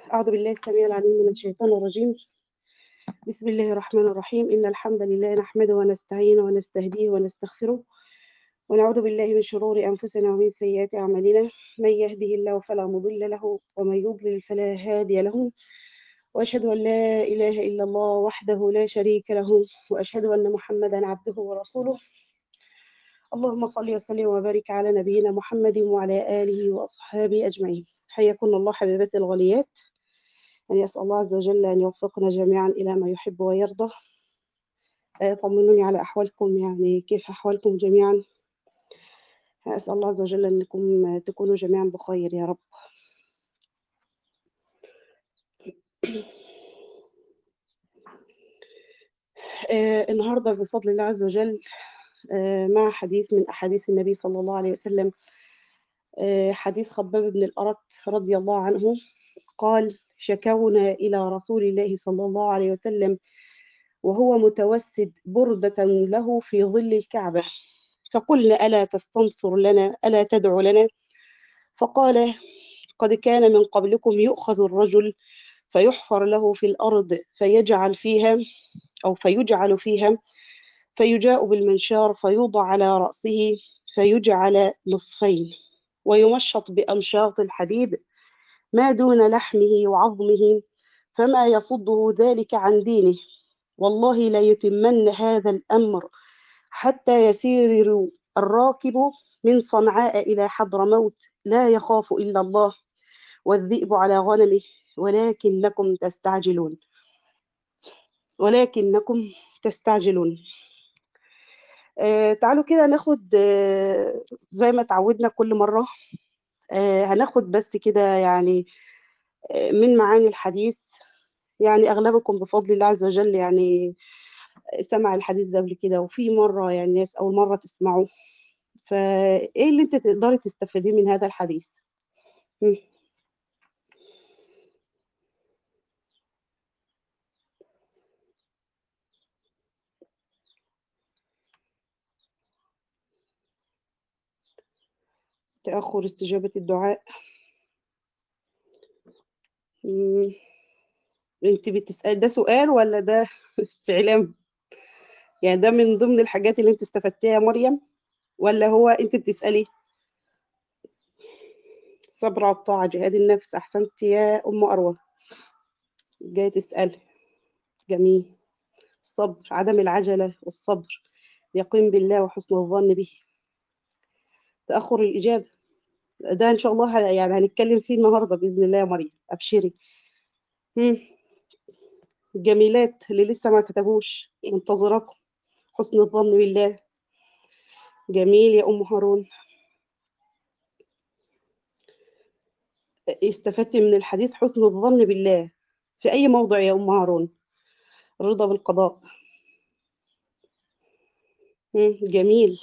أعوذ بالله السميع العليم من الشيطان الرجيم بسم الله الرحمن الرحيم إن الحمد لله نحمده ونستعينه ونستهديه ونستغفره ونعوذ بالله من شرور أنفسنا ومن سيئات أعمالنا من يهده الله فلا مضل له ومن يضلل فلا هادي له وأشهد أن لا إله إلا الله وحده لا شريك له وأشهد أن محمدا عبده ورسوله اللهم صل وسلم وبارك على نبينا محمد وعلى آله وأصحابه أجمعين حياكم الله حبيباتي الغاليات أن يسأل الله عز وجل أن يوفقنا جميعا إلى ما يحب ويرضى آه، طمنوني على أحوالكم يعني كيف أحوالكم جميعا أسأل الله عز وجل أنكم تكونوا جميعا بخير يا رب آه، النهاردة بفضل الله عز وجل آه، مع حديث من أحاديث النبي صلى الله عليه وسلم آه، حديث خباب بن الأرت رضي الله عنه قال شكونا إلى رسول الله صلى الله عليه وسلم وهو متوسد بردة له في ظل الكعبة فقلنا ألا تستنصر لنا ألا تدعو لنا فقال قد كان من قبلكم يؤخذ الرجل فيحفر له في الأرض فيجعل فيها أو فيجعل فيها فيجاء بالمنشار فيوضع على رأسه فيجعل نصفين ويمشط بأمشاط الحديد ما دون لحمه وعظمه فما يصده ذلك عن دينه والله لا يتمن هذا الأمر حتى يسير الراكب من صنعاء إلى حضرموت لا يخاف إلا الله والذئب على غنمه ولكنكم تستعجلون ولكنكم تستعجلون آه تعالوا كده ناخد آه زي ما تعودنا كل مرة آه هناخد بس كده يعني آه من معاني الحديث يعني أغلبكم بفضل الله عز وجل يعني سمع الحديث ده قبل كده وفي مرة يعني ناس أول مرة تسمعه فإيه اللي أنت تقدري تستفيديه من هذا الحديث؟ مم. تأخر استجابة الدعاء مم. انت بتسأل ده سؤال ولا ده استعلام يعني ده من ضمن الحاجات اللي انت استفدتيها يا مريم ولا هو انت بتسألي صبر على الطاعة جهاد النفس أحسنت يا أم أروى جاية تسأل جميل الصبر عدم العجلة والصبر يقين بالله وحسن الظن به تأخر الإجابة ده إن شاء الله ه- يعني هنتكلم فيه النهاردة بإذن الله يا مريم أبشري مم. الجميلات اللي لسه ما كتبوش منتظراكم حسن الظن بالله جميل يا أم هارون استفدت من الحديث حسن الظن بالله في أي موضع يا أم هارون الرضا بالقضاء مم. جميل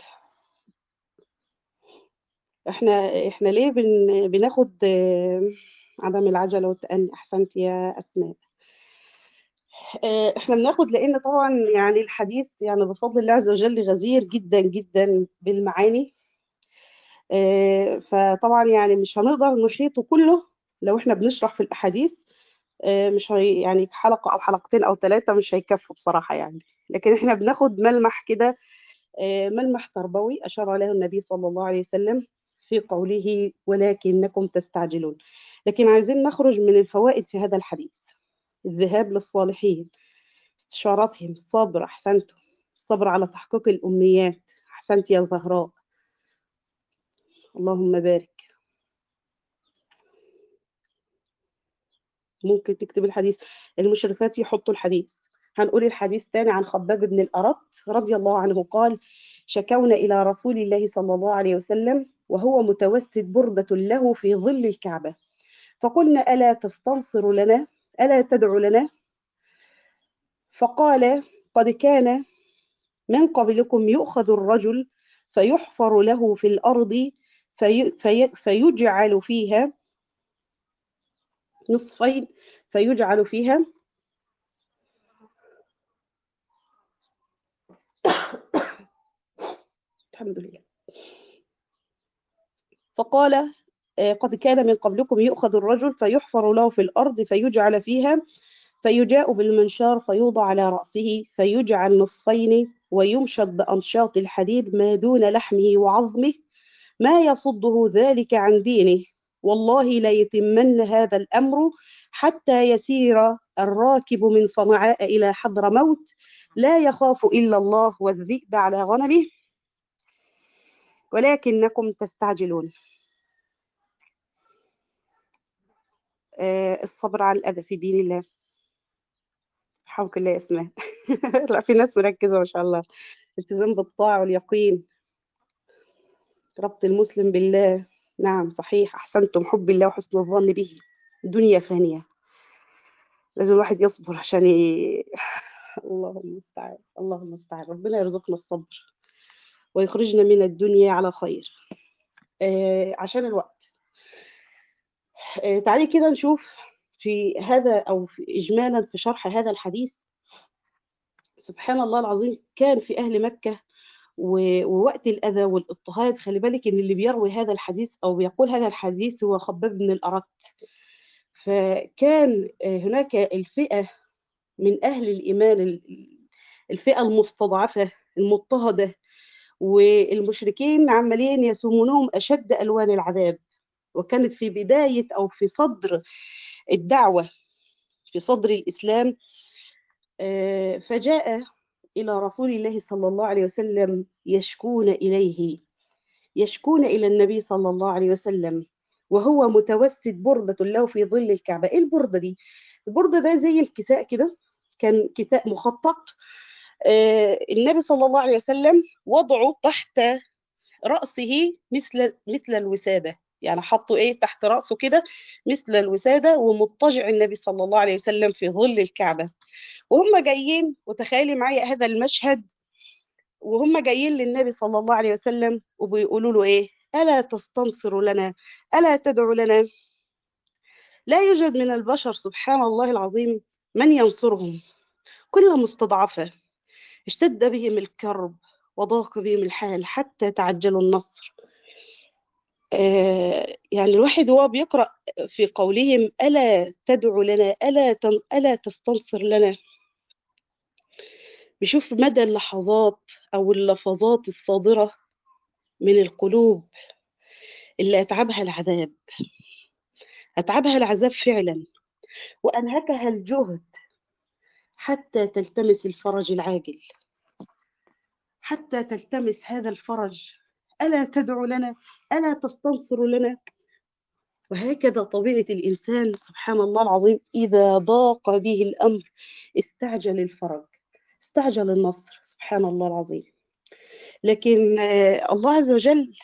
احنا احنا ليه بن بناخد آه، عدم العجلة والتأني أحسنت يا أسماء آه، احنا بناخد لأن طبعا يعني الحديث يعني بفضل الله عز وجل غزير جدا جدا بالمعاني آه، فطبعا يعني مش هنقدر نحيطه كله لو احنا بنشرح في الأحاديث آه، مش هي يعني حلقة أو حلقتين أو ثلاثة مش هيكفوا بصراحة يعني لكن احنا بناخد ملمح كده آه، ملمح تربوي أشار له النبي صلى الله عليه وسلم في قوله ولكنكم تستعجلون لكن عايزين نخرج من الفوائد في هذا الحديث الذهاب للصالحين استشارتهم الصبر أحسنتم الصبر على تحقيق الأمنيات أحسنت يا زهراء اللهم بارك ممكن تكتب الحديث المشرفات يحطوا الحديث هنقول الحديث تاني عن خباب بن الأرت رضي الله عنه قال شكونا إلى رسول الله صلى الله عليه وسلم وهو متوسد بردة له في ظل الكعبة فقلنا ألا تستنصر لنا ألا تدعو لنا فقال قد كان من قبلكم يؤخذ الرجل فيحفر له في الأرض في في فيجعل فيها نصفين فيجعل فيها الحمد لله فقال آه، قد كان من قبلكم يؤخذ الرجل فيحفر له في الأرض فيجعل فيها فيجاء بالمنشار فيوضع على رأسه فيجعل نصفين ويمشط بأنشاط الحديد ما دون لحمه وعظمه ما يصده ذلك عن دينه والله لا يتمن هذا الأمر حتى يسير الراكب من صنعاء إلى حضرموت لا يخاف إلا الله والذئب على غنمه ولكنكم تستعجلون آه، الصبر على الأذى في دين الله حولك الله اسمه لا في ناس مركزة ما شاء الله التزام بالطاعة واليقين ربط المسلم بالله نعم صحيح أحسنتم حب الله وحسن الظن به دنيا فانية لازم الواحد يصبر عشان ي... اللهم المستعان اللهم المستعان ربنا يرزقنا الصبر ويخرجنا من الدنيا على خير آه عشان الوقت آه تعالي كده نشوف في هذا أو في إجمالا في شرح هذا الحديث سبحان الله العظيم كان في أهل مكة و- ووقت الأذى والاضطهاد خلي بالك إن اللي بيروي هذا الحديث أو بيقول هذا الحديث هو خباب بن الأرت فكان آه، هناك الفئة من أهل الإيمان ال- الفئة المستضعفة المضطهدة والمشركين عمالين يسومونهم أشد ألوان العذاب وكانت في بداية أو في صدر الدعوة في صدر الإسلام آه، فجاء إلى رسول الله صلى الله عليه وسلم يشكون إليه يشكون إلى النبي صلى الله عليه وسلم وهو متوسد بردة له في ظل الكعبة إيه البردة دي؟ البردة ده زي الكساء كده كان كساء مخطط آه، النبي صلى الله عليه وسلم وضعه تحت رأسه مثل مثل الوسادة يعني حطوا ايه تحت رأسه كده مثل الوسادة ومضطجع النبي صلى الله عليه وسلم في ظل الكعبة وهم جايين وتخيلي معايا هذا المشهد وهم جايين للنبي صلى الله عليه وسلم وبيقولوا له ايه ألا تستنصر لنا ألا تدعو لنا لا يوجد من البشر سبحان الله العظيم من ينصرهم كل مستضعفة اشتد بهم الكرب وضاق بهم الحال حتى تعجلوا النصر آه يعني الواحد وهو بيقرأ في قولهم ألا تدعو لنا ألا تن ألا تستنصر لنا بيشوف مدى اللحظات أو اللفظات الصادرة من القلوب اللي أتعبها العذاب أتعبها العذاب فعلا وأنهكها الجهد حتى تلتمس الفرج العاجل حتى تلتمس هذا الفرج ألا تدعو لنا ألا تستنصر لنا وهكذا طبيعة الإنسان سبحان الله العظيم إذا ضاق به الأمر استعجل الفرج استعجل النصر سبحان الله العظيم لكن آه، الله عز وجل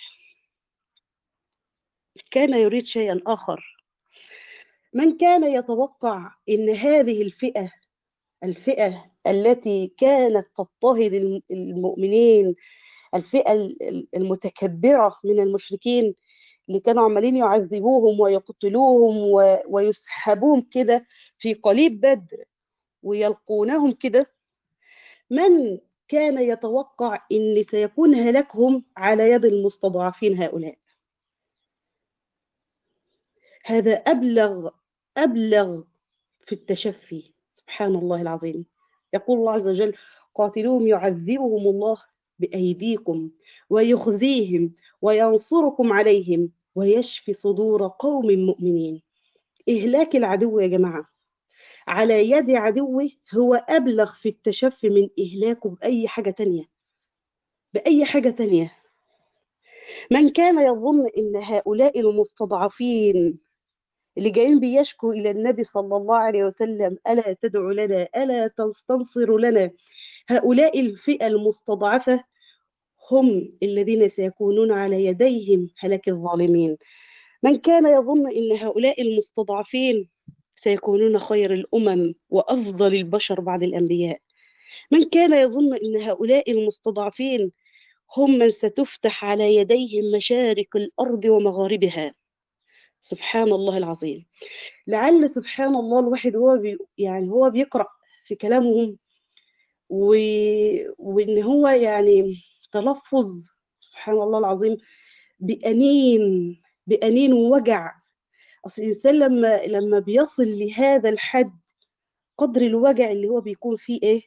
كان يريد شيئا آخر من كان يتوقع أن هذه الفئة الفئة التي كانت تضطهد الم- المؤمنين الفئة ال- ال- المتكبرة من المشركين اللي كانوا عمالين يعذبوهم ويقتلوهم و- ويسحبوهم كده في قليب بدر ويلقونهم كده من كان يتوقع أن سيكون هلاكهم على يد المستضعفين هؤلاء هذا أبلغ أبلغ في التشفي سبحان الله العظيم يقول الله عز وجل قاتلوهم يعذبهم الله بأيديكم ويخزيهم وينصركم عليهم ويشفي صدور قوم مؤمنين إهلاك العدو يا جماعة على يد عدوه هو أبلغ في التشفي من إهلاكه بأي حاجة تانية بأي حاجة تانية من كان يظن أن هؤلاء المستضعفين اللي جايين بيشكوا إلى النبي صلى الله عليه وسلم ألا تدعو لنا ألا تستنصر لنا هؤلاء الفئة المستضعفة هم الذين سيكونون على يديهم هلاك الظالمين من كان يظن أن هؤلاء المستضعفين سيكونون خير الأمم وأفضل البشر بعد الأنبياء من كان يظن أن هؤلاء المستضعفين هم من ستفتح على يديهم مشارق الأرض ومغاربها سبحان الله العظيم لعل سبحان الله الواحد هو بي يعني هو بيقرأ في كلامهم و... وإن هو يعني تلفظ سبحان الله العظيم بأنين بأنين ووجع أصل الإنسان لما لما بيصل لهذا الحد قدر الوجع اللي هو بيكون فيه إيه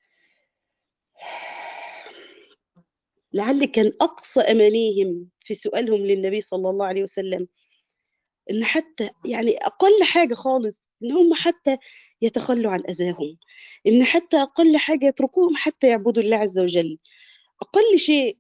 لعل كان أقصى أمانيهم في سؤالهم للنبي صلى الله عليه وسلم إن حتى يعني أقل حاجة خالص إن هم حتى يتخلوا عن أذاهم إن حتى أقل حاجة يتركوهم حتى يعبدوا الله عز وجل أقل شيء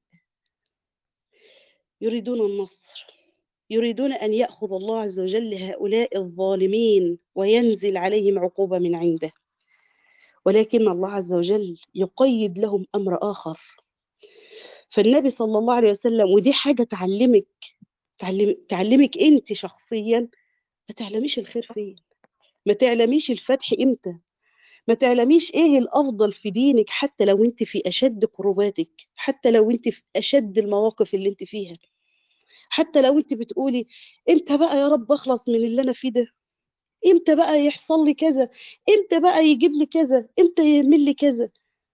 يريدون النصر يريدون أن يأخذ الله عز وجل هؤلاء الظالمين وينزل عليهم عقوبة من عنده ولكن الله عز وجل يقيد لهم أمر آخر فالنبي صلى الله عليه وسلم ودي حاجة تعلمك تعلم تعلمك أنت شخصيا ما تعلميش الخير فين ما تعلميش الفتح إمتى ما تعلميش ايه الافضل في دينك حتى لو انت في اشد كروباتك حتى لو انت في اشد المواقف اللي انت فيها حتى لو انت بتقولي امتى بقى يا رب اخلص من اللي انا فيه ده امتى بقى يحصل لي كذا امتى بقى يجيب لي كذا امتى يعمل لي كذا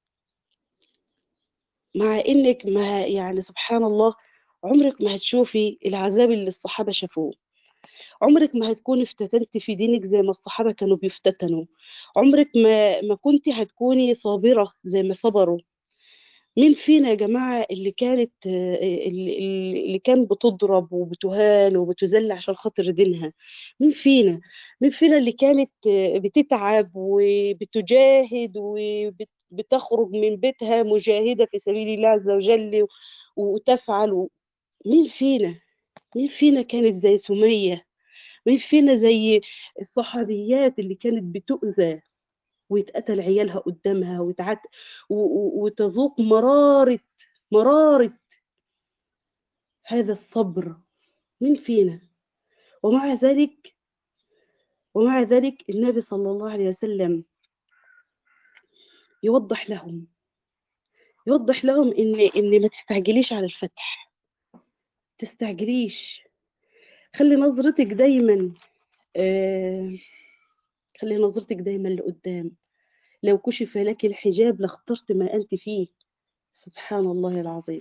مع انك ما يعني سبحان الله عمرك ما هتشوفي العذاب اللي الصحابة شافوه عمرك ما هتكوني افتتنتي في دينك زي ما الصحابة كانوا بيفتتنوا عمرك ما ما كنتي هتكوني صابرة زي ما صبروا مين فينا يا جماعة اللي كانت اللي, اللي كان بتضرب وبتهان وبتذل عشان خاطر دينها مين فينا مين فينا اللي كانت بتتعب وبتجاهد وبتخرج من بيتها مجاهدة في سبيل الله عز وجل وتفعل مين فينا مين فينا كانت زي سمية مين فينا زي الصحابيات اللي كانت بتؤذى ويتقتل عيالها قدامها وتعت وتذوق مرارة مرارة هذا الصبر مين فينا ومع ذلك ومع ذلك النبي صلى الله عليه وسلم يوضح لهم يوضح لهم ان ان ما تستعجليش على الفتح تستعجليش خلي نظرتك دايما آه خلي نظرتك دايما لقدام لو كشف لك الحجاب لاخترت ما أنت فيه سبحان الله العظيم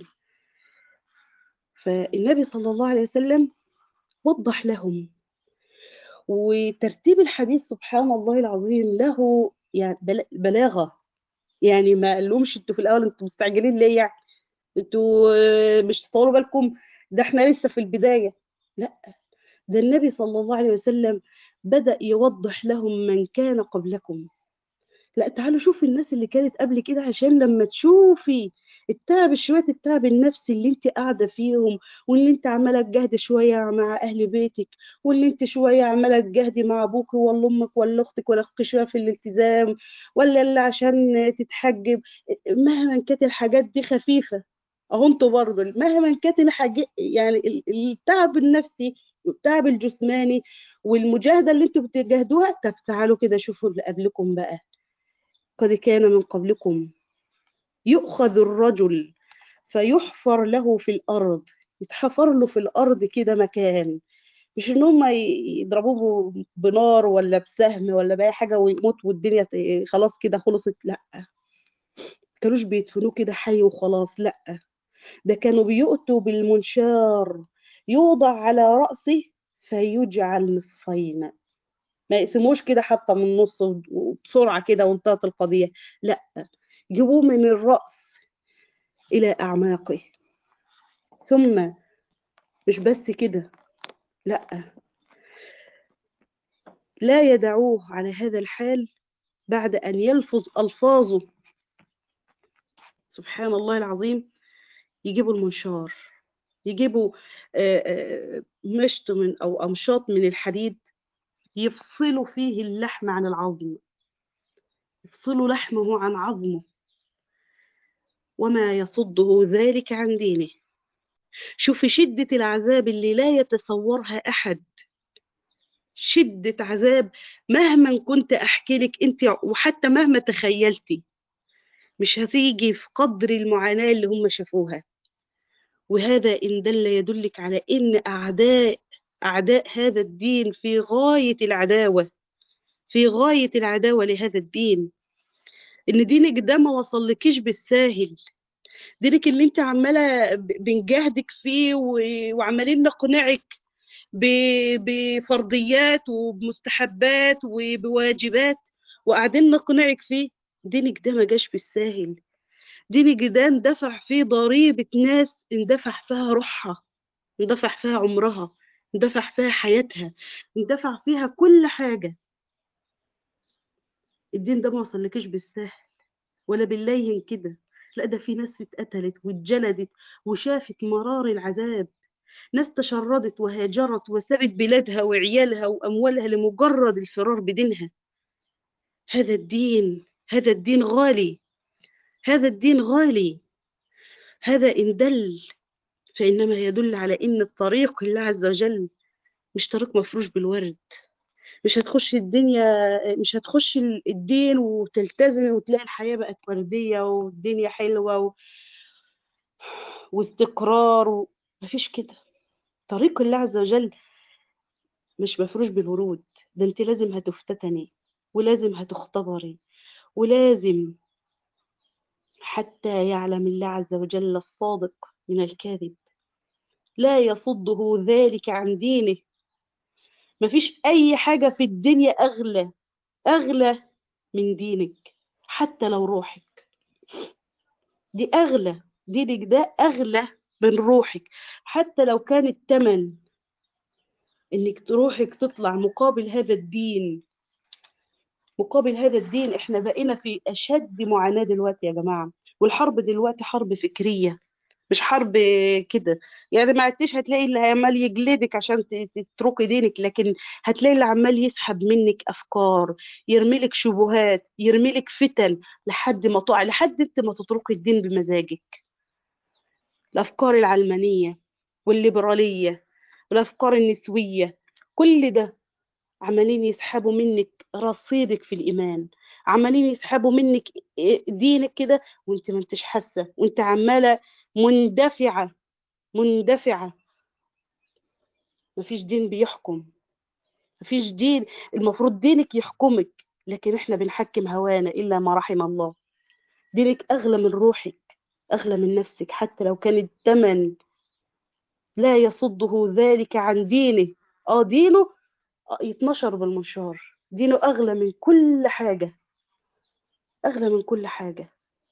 فالنبي صلى الله عليه وسلم وضح لهم وترتيب الحديث سبحان الله العظيم له يعني بلاغة يعني ما قالهمش انتوا في الأول انتوا مستعجلين ليه يعني انتوا مش تصوروا بالكم ده احنا لسه في البداية لا ده النبي صلى الله عليه وسلم بدأ يوضح لهم من كان قبلكم لا تعالوا شوفوا الناس اللي كانت قبل كده عشان لما تشوفي التعب شوية التعب النفسي اللي انت قاعدة فيهم واللي انت عمالة تجاهدي شوية مع أهل بيتك واللي انت شوية عمالة تجاهدي مع أبوك ولا أمك ولا أختك ولا أختك شوية في الالتزام ولا اللي عشان تتحجب مهما كانت الحاجات دي خفيفة أهو انتوا برضه مهما كانت الحاجات يعني التعب النفسي والتعب الجسماني والمجاهدة اللي انتوا بتجاهدوها طب تعالوا كده شوفوا اللي قبلكم بقى قد كان من قبلكم يؤخذ الرجل فيحفر له في الأرض يتحفر له في الأرض كده مكان مش ان هم يضربوه بنار ولا بسهم ولا بأي حاجة ويموت والدنيا خلاص كده خلصت لا كانوش بيدفنوه كده حي وخلاص لا ده كانوا بيؤتوا بالمنشار يوضع على رأسه فيجعل نصفين ما يقسموش كده حتى من النص وبسرعة كده وانتهت القضية لا جيبوه من الرأس إلى أعماقه ثم مش بس كده لا لا يدعوه على هذا الحال بعد أن يلفظ ألفاظه سبحان الله العظيم يجيبوا المنشار يجيبوا مشط من أو أمشاط من الحديد يفصلوا فيه اللحم عن العظم يفصلوا لحمه عن عظمه وما يصده ذلك عن دينه شوفي شدة العذاب اللي لا يتصورها أحد شدة عذاب مهما كنت أحكي لك أنت وحتى مهما تخيلتي مش هتيجي في قدر المعاناة اللي هم شافوها وهذا إن دل يدلك على إن أعداء أعداء هذا الدين في غاية العداوة في غاية العداوة لهذا الدين إن دينك ده ما وصلكيش بالساهل دينك اللي انت عمالة بنجاهدك فيه وعمالين نقنعك ب- بفرضيات وبمستحبات وبواجبات وقاعدين نقنعك فيه دينك ده ما جاش بالساهل دينك ده اندفع فيه ضريبة ناس اندفع فيها روحها اندفع فيها عمرها اندفع فيها حياتها اندفع فيها كل حاجة الدين ده ما وصلكش بالسهل ولا باللين كده لا ده في ناس اتقتلت واتجلدت وشافت مرار العذاب ناس تشردت وهاجرت وسابت بلادها وعيالها وأموالها لمجرد الفرار بدينها هذا الدين هذا الدين غالي هذا الدين غالي هذا إن دل فإنما يدل على إن الطريق الله عز وجل مش طريق مفروش بالورد مش هتخش الدنيا مش هتخش الدين وتلتزمي وتلاقي الحياة بقت وردية والدنيا حلوة و... واستقرار و... مفيش كده طريق الله عز وجل مش مفروش بالورود ده انت لازم هتفتتني ولازم هتختبري ولازم حتى يعلم الله عز وجل الصادق من الكاذب لا يصده ذلك عن دينه مفيش أي حاجة في الدنيا أغلى أغلى من دينك حتى لو روحك دي أغلى دينك ده أغلى من روحك حتى لو كان التمن إنك روحك تطلع مقابل هذا الدين مقابل هذا الدين احنا بقينا في أشد معاناة دلوقتي يا جماعة والحرب دلوقتي حرب فكرية مش حرب كده يعني ما عدتش هتلاقي اللي عمال يجلدك عشان ت- تتركي دينك لكن هتلاقي اللي عمال يسحب منك افكار يرميلك شبهات يرميلك فتن لحد ما تقع لحد انت ما تتركي الدين بمزاجك الافكار العلمانيه والليبراليه والافكار النسويه كل ده عمالين يسحبوا منك رصيدك في الايمان عمالين يسحبوا منك دينك كده وانت ما انتش حاسه وانت عماله مندفعه مندفعه مفيش دين بيحكم مفيش دين المفروض دينك يحكمك لكن احنا بنحكم هوانا الا ما رحم الله دينك اغلى من روحك اغلى من نفسك حتى لو كان الثمن لا يصده ذلك عن دينه اه دينه آه، يتنشر بالمنشار دينه اغلى من كل حاجه اغلى من كل حاجه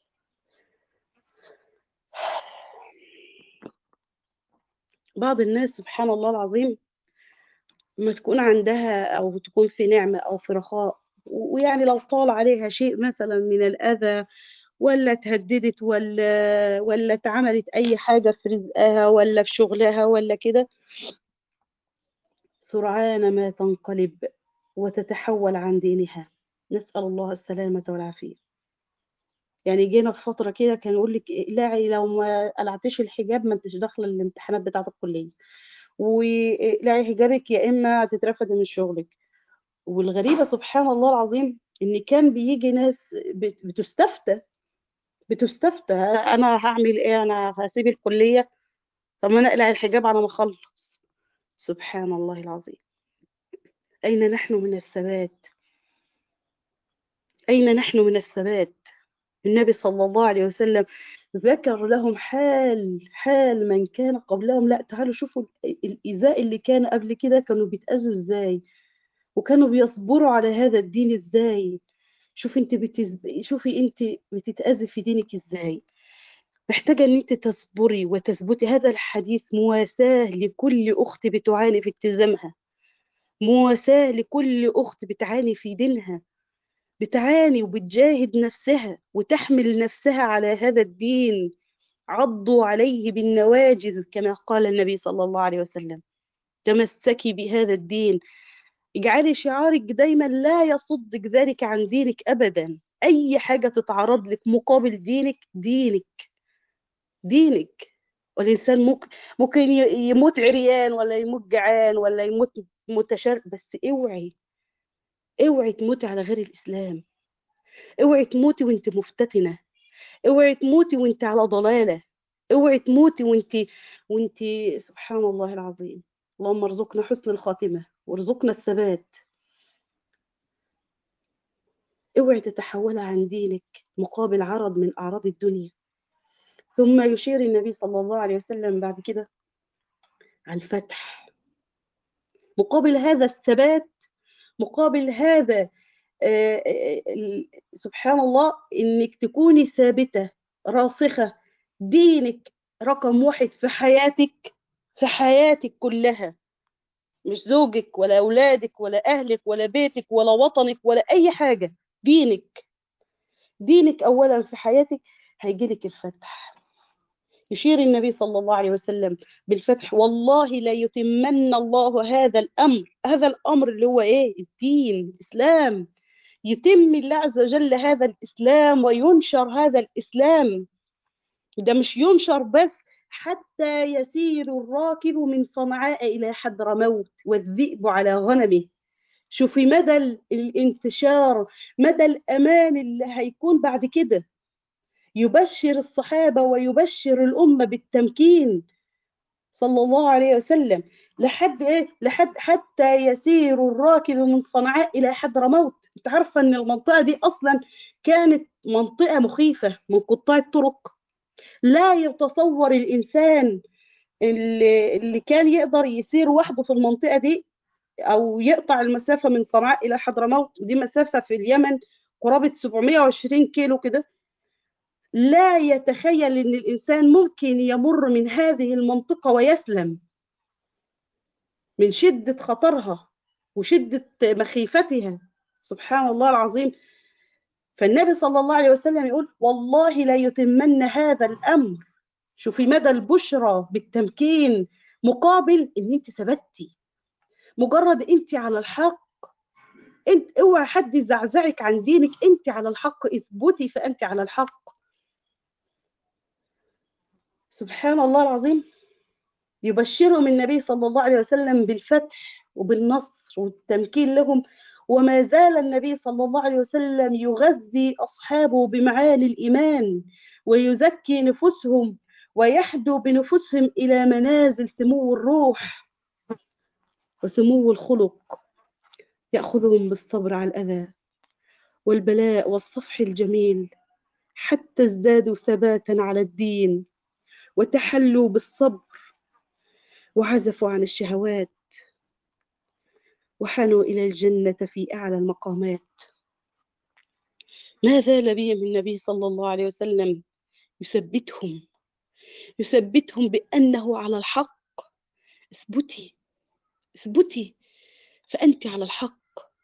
بعض الناس سبحان الله العظيم ما تكون عندها أو تكون في نعمة أو في رخاء ويعني لو طال عليها شيء مثلا من الأذى ولا تهددت ولا ولا اتعملت أي حاجة في رزقها ولا في شغلها ولا كده سرعان ما تنقلب وتتحول عن دينها نسأل الله السلامة والعافية يعني جينا في فترة كده كان يقول لك اقلعي لو ما قلعتيش الحجاب ما انتش داخلة الامتحانات بتاعة الكلية واقلعي حجابك يا إما هتترفدي من شغلك والغريبة سبحان الله العظيم إن كان بيجي ناس بت- بتستفتى بتستفتى أنا هعمل إيه أنا هسيب الكلية طب ما أنا أقلع الحجاب على ما أخلص سبحان الله العظيم أين نحن من الثبات أين نحن من الثبات النبي صلى الله عليه وسلم ذكر لهم حال حال من كان قبلهم لا تعالوا شوفوا الإيذاء اللي كان قبل كده كانوا بيتأذوا إزاي وكانوا بيصبروا على هذا الدين إزاي شوفي انت بتز... شوفي انت بتتأذي في دينك ازاي محتاجة ان انت تصبري وتثبتي هذا الحديث مواساة لكل اخت بتعاني في التزامها مواساة لكل اخت بتعاني في دينها بتعاني وبتجاهد نفسها وتحمل نفسها على هذا الدين عضوا عليه بالنواجذ كما قال النبي صلى الله عليه وسلم تمسكي بهذا الدين اجعلي شعارك دايما لا يصدك ذلك عن دينك ابدا اي حاجه تتعرض لك مقابل دينك دينك دينك والانسان ممكن ممكن ي- يموت عريان ولا يموت جعان ولا يموت متشر بس اوعي اوعي تموتي على غير الاسلام اوعي تموتي وانت مفتتنه اوعي تموتي وانت على ضلاله اوعي تموتي وانت وانت سبحان الله العظيم اللهم ارزقنا حسن الخاتمه وارزقنا الثبات اوعي تتحولي عن دينك مقابل عرض من أعراض الدنيا ثم يشير النبي صلى الله عليه وسلم بعد كده على الفتح مقابل هذا الثبات مقابل هذا آه، آه، ال- سبحان الله انك تكوني ثابتة راسخة دينك رقم واحد في حياتك في حياتك كلها مش زوجك ولا أولادك ولا أهلك ولا بيتك ولا وطنك ولا أي حاجة دينك دينك أولا في حياتك هيجيلك الفتح يشير النبي صلى الله عليه وسلم بالفتح والله لا يتمن الله هذا الأمر هذا الأمر اللي هو إيه الدين الإسلام يتم الله عز وجل هذا الإسلام وينشر هذا الإسلام ده مش ينشر بس حتى يسير الراكب من صنعاء إلى حضرموت والذئب على غنمه شوفي مدى ال- الانتشار مدى الأمان اللي هيكون بعد كده يبشر الصحابة ويبشر الأمة بالتمكين صلى الله عليه وسلم لحد ايه لحد حتى يسير الراكب من صنعاء الى حضرموت انت عارفه ان المنطقه دي اصلا كانت منطقه مخيفه من قطاع الطرق لا يتصور الانسان اللي, اللي كان يقدر يسير وحده في المنطقه دي او يقطع المسافه من صنعاء الى حضرموت دي مسافه في اليمن قرابه 720 كيلو كده لا يتخيل ان الانسان ممكن يمر من هذه المنطقه ويسلم من شدة خطرها وشدة مخيفتها سبحان الله العظيم فالنبي صلى الله عليه وسلم يقول والله لا يتمن هذا الأمر شوفي مدى البشرى بالتمكين مقابل ان انت ثبتي مجرد انت على الحق انت اوعى حد يزعزعك عن دينك انت على الحق اثبتي فانت على الحق سبحان الله العظيم يبشرهم النبي صلى الله عليه وسلم بالفتح وبالنصر والتمكين لهم وما زال النبي صلى الله عليه وسلم يغذي أصحابه بمعاني الإيمان ويزكي نفوسهم ويحدو بنفوسهم إلى منازل سمو الروح وسمو الخلق يأخذهم بالصبر على الأذى والبلاء والصفح الجميل حتى ازدادوا ثباتا على الدين وتحلوا بالصبر وعزفوا عن الشهوات وحنوا إلى الجنة في أعلى المقامات ما زال بهم النبي صلى الله عليه وسلم يثبتهم يثبتهم بأنه على الحق اثبتي اثبتي فأنت على الحق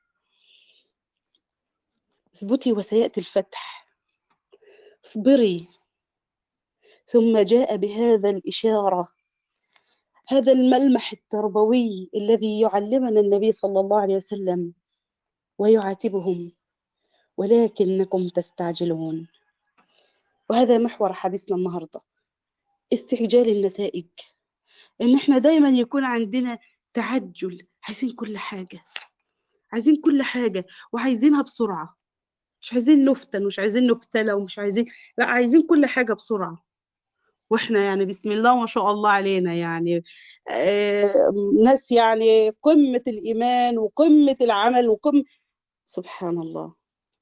اثبتي وسيأتي الفتح اصبري ثم جاء بهذا الإشارة هذا الملمح التربوي الذي يعلمنا النبي صلى الله عليه وسلم ويعاتبهم ولكنكم تستعجلون وهذا محور حديثنا النهارده استعجال النتائج ان احنا دايما يكون عندنا تعجل عايزين كل حاجه عايزين كل حاجه وعايزينها بسرعه مش عايزين نفتن مش عايزين نبتلى ومش عايزين لا عايزين كل حاجه بسرعه واحنا يعني بسم الله ما شاء الله علينا يعني آه ناس يعني قمة الإيمان وقمة العمل وقمة سبحان الله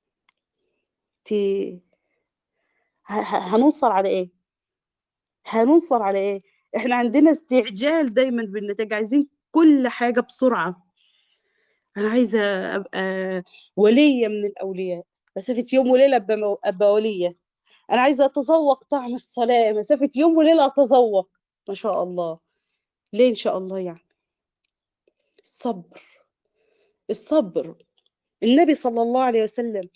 تي ه- ه- هننصر على ايه هننصر على ايه احنا عندنا استعجال دايما بالنتائج عايزين كل حاجة بسرعة انا عايزة ابقى ولية من الاولياء مسافة يوم وليلة ابقى مو- ابقى ولية انا عايزة اتذوق طعم الصلاة مسافة يوم وليلة اتذوق ما شاء الله ليه ان شاء الله يعني الصبر الصبر النبي صلى الله عليه وسلم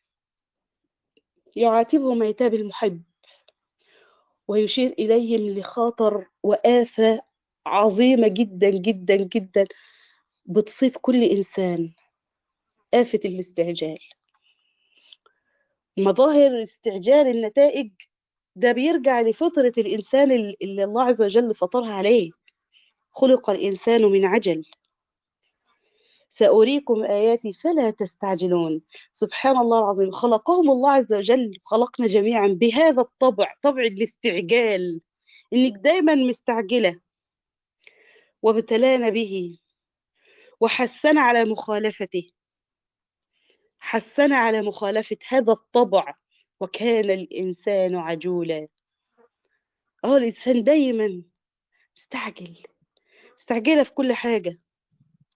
يعاتبهم عتاب المحب ويشير إليهم لخاطر وآفة عظيمة جدا جدا جدا بتصيب كل إنسان آفة الاستعجال مظاهر استعجال النتائج ده بيرجع لفطرة الإنسان ال- اللي الله عز وجل فطرها عليه خلق الإنسان من عجل سأريكم آياتي فلا تستعجلون سبحان الله العظيم خلقهم الله عز وجل خلقنا جميعا بهذا الطبع طبع الاستعجال إنك دايما مستعجلة وابتلانا به وحثنا على مخالفته حثنا على مخالفة هذا الطبع وكان الإنسان عجولا اه الإنسان دايما مستعجل مستعجلة في كل حاجة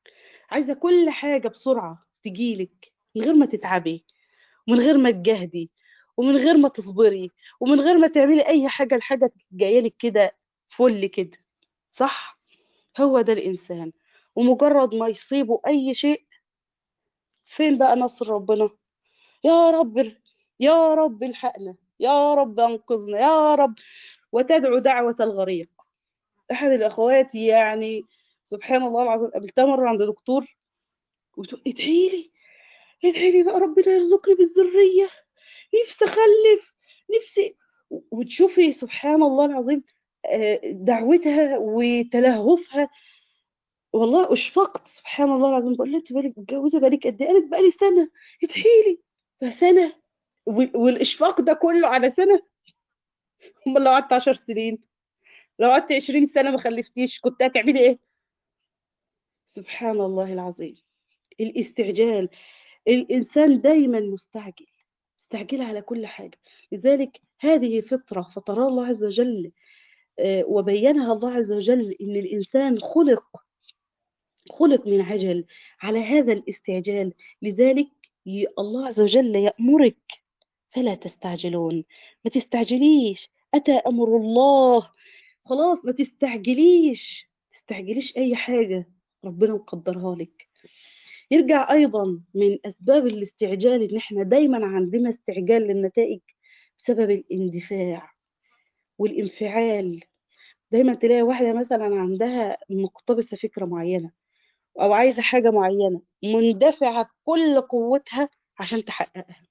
عايزة كل حاجة بسرعة تجيلك من غير ما تتعبي ومن غير ما تجهدي ومن غير ما تصبري ومن غير ما تعملي أي حاجة الحاجة جايلك كده فل كده صح هو ده الإنسان ومجرد ما يصيبه أي شيء فين بقى نصر ربنا يا رب يا رب الحقنا يا رب انقذنا يا رب وتدعو دعوة الغريق أحد الأخوات يعني سبحان الله العظيم قابلتها مرة عند دكتور وتقول ادعي لي ادعي لي بقى ربنا يرزقني بالذرية نفسي أخلف نفسي وتشوفي سبحان الله العظيم آه، دعوتها وتلهفها والله اشفقت سبحان الله العظيم بقول لها انت بالك متجوزه بالك قد ايه قالت بقالي سنه ادعي لي فسنه وال- والاشفاق ده كله على سنه امال لو قعدت 10 سنين لو قعدت 20 سنه ما خلفتيش كنت هتعملي ايه سبحان الله العظيم الاستعجال الانسان دايما مستعجل مستعجل على كل حاجه لذلك هذه فطره فطرها الله عز وجل آه، وبينها الله عز وجل ان الانسان خلق خلق من عجل على هذا الاستعجال لذلك ي- الله عز وجل يأمرك فلا تستعجلون ما تستعجليش أتى أمر الله خلاص ما تستعجليش تستعجليش أي حاجة ربنا مقدرها لك يرجع أيضا من أسباب الاستعجال إن إحنا دايما عندنا استعجال للنتائج بسبب الاندفاع والانفعال دايما تلاقي واحدة مثلا عندها مقتبسة فكرة معينة أو عايزة حاجة معينة مندفعة بكل قوتها عشان تحققها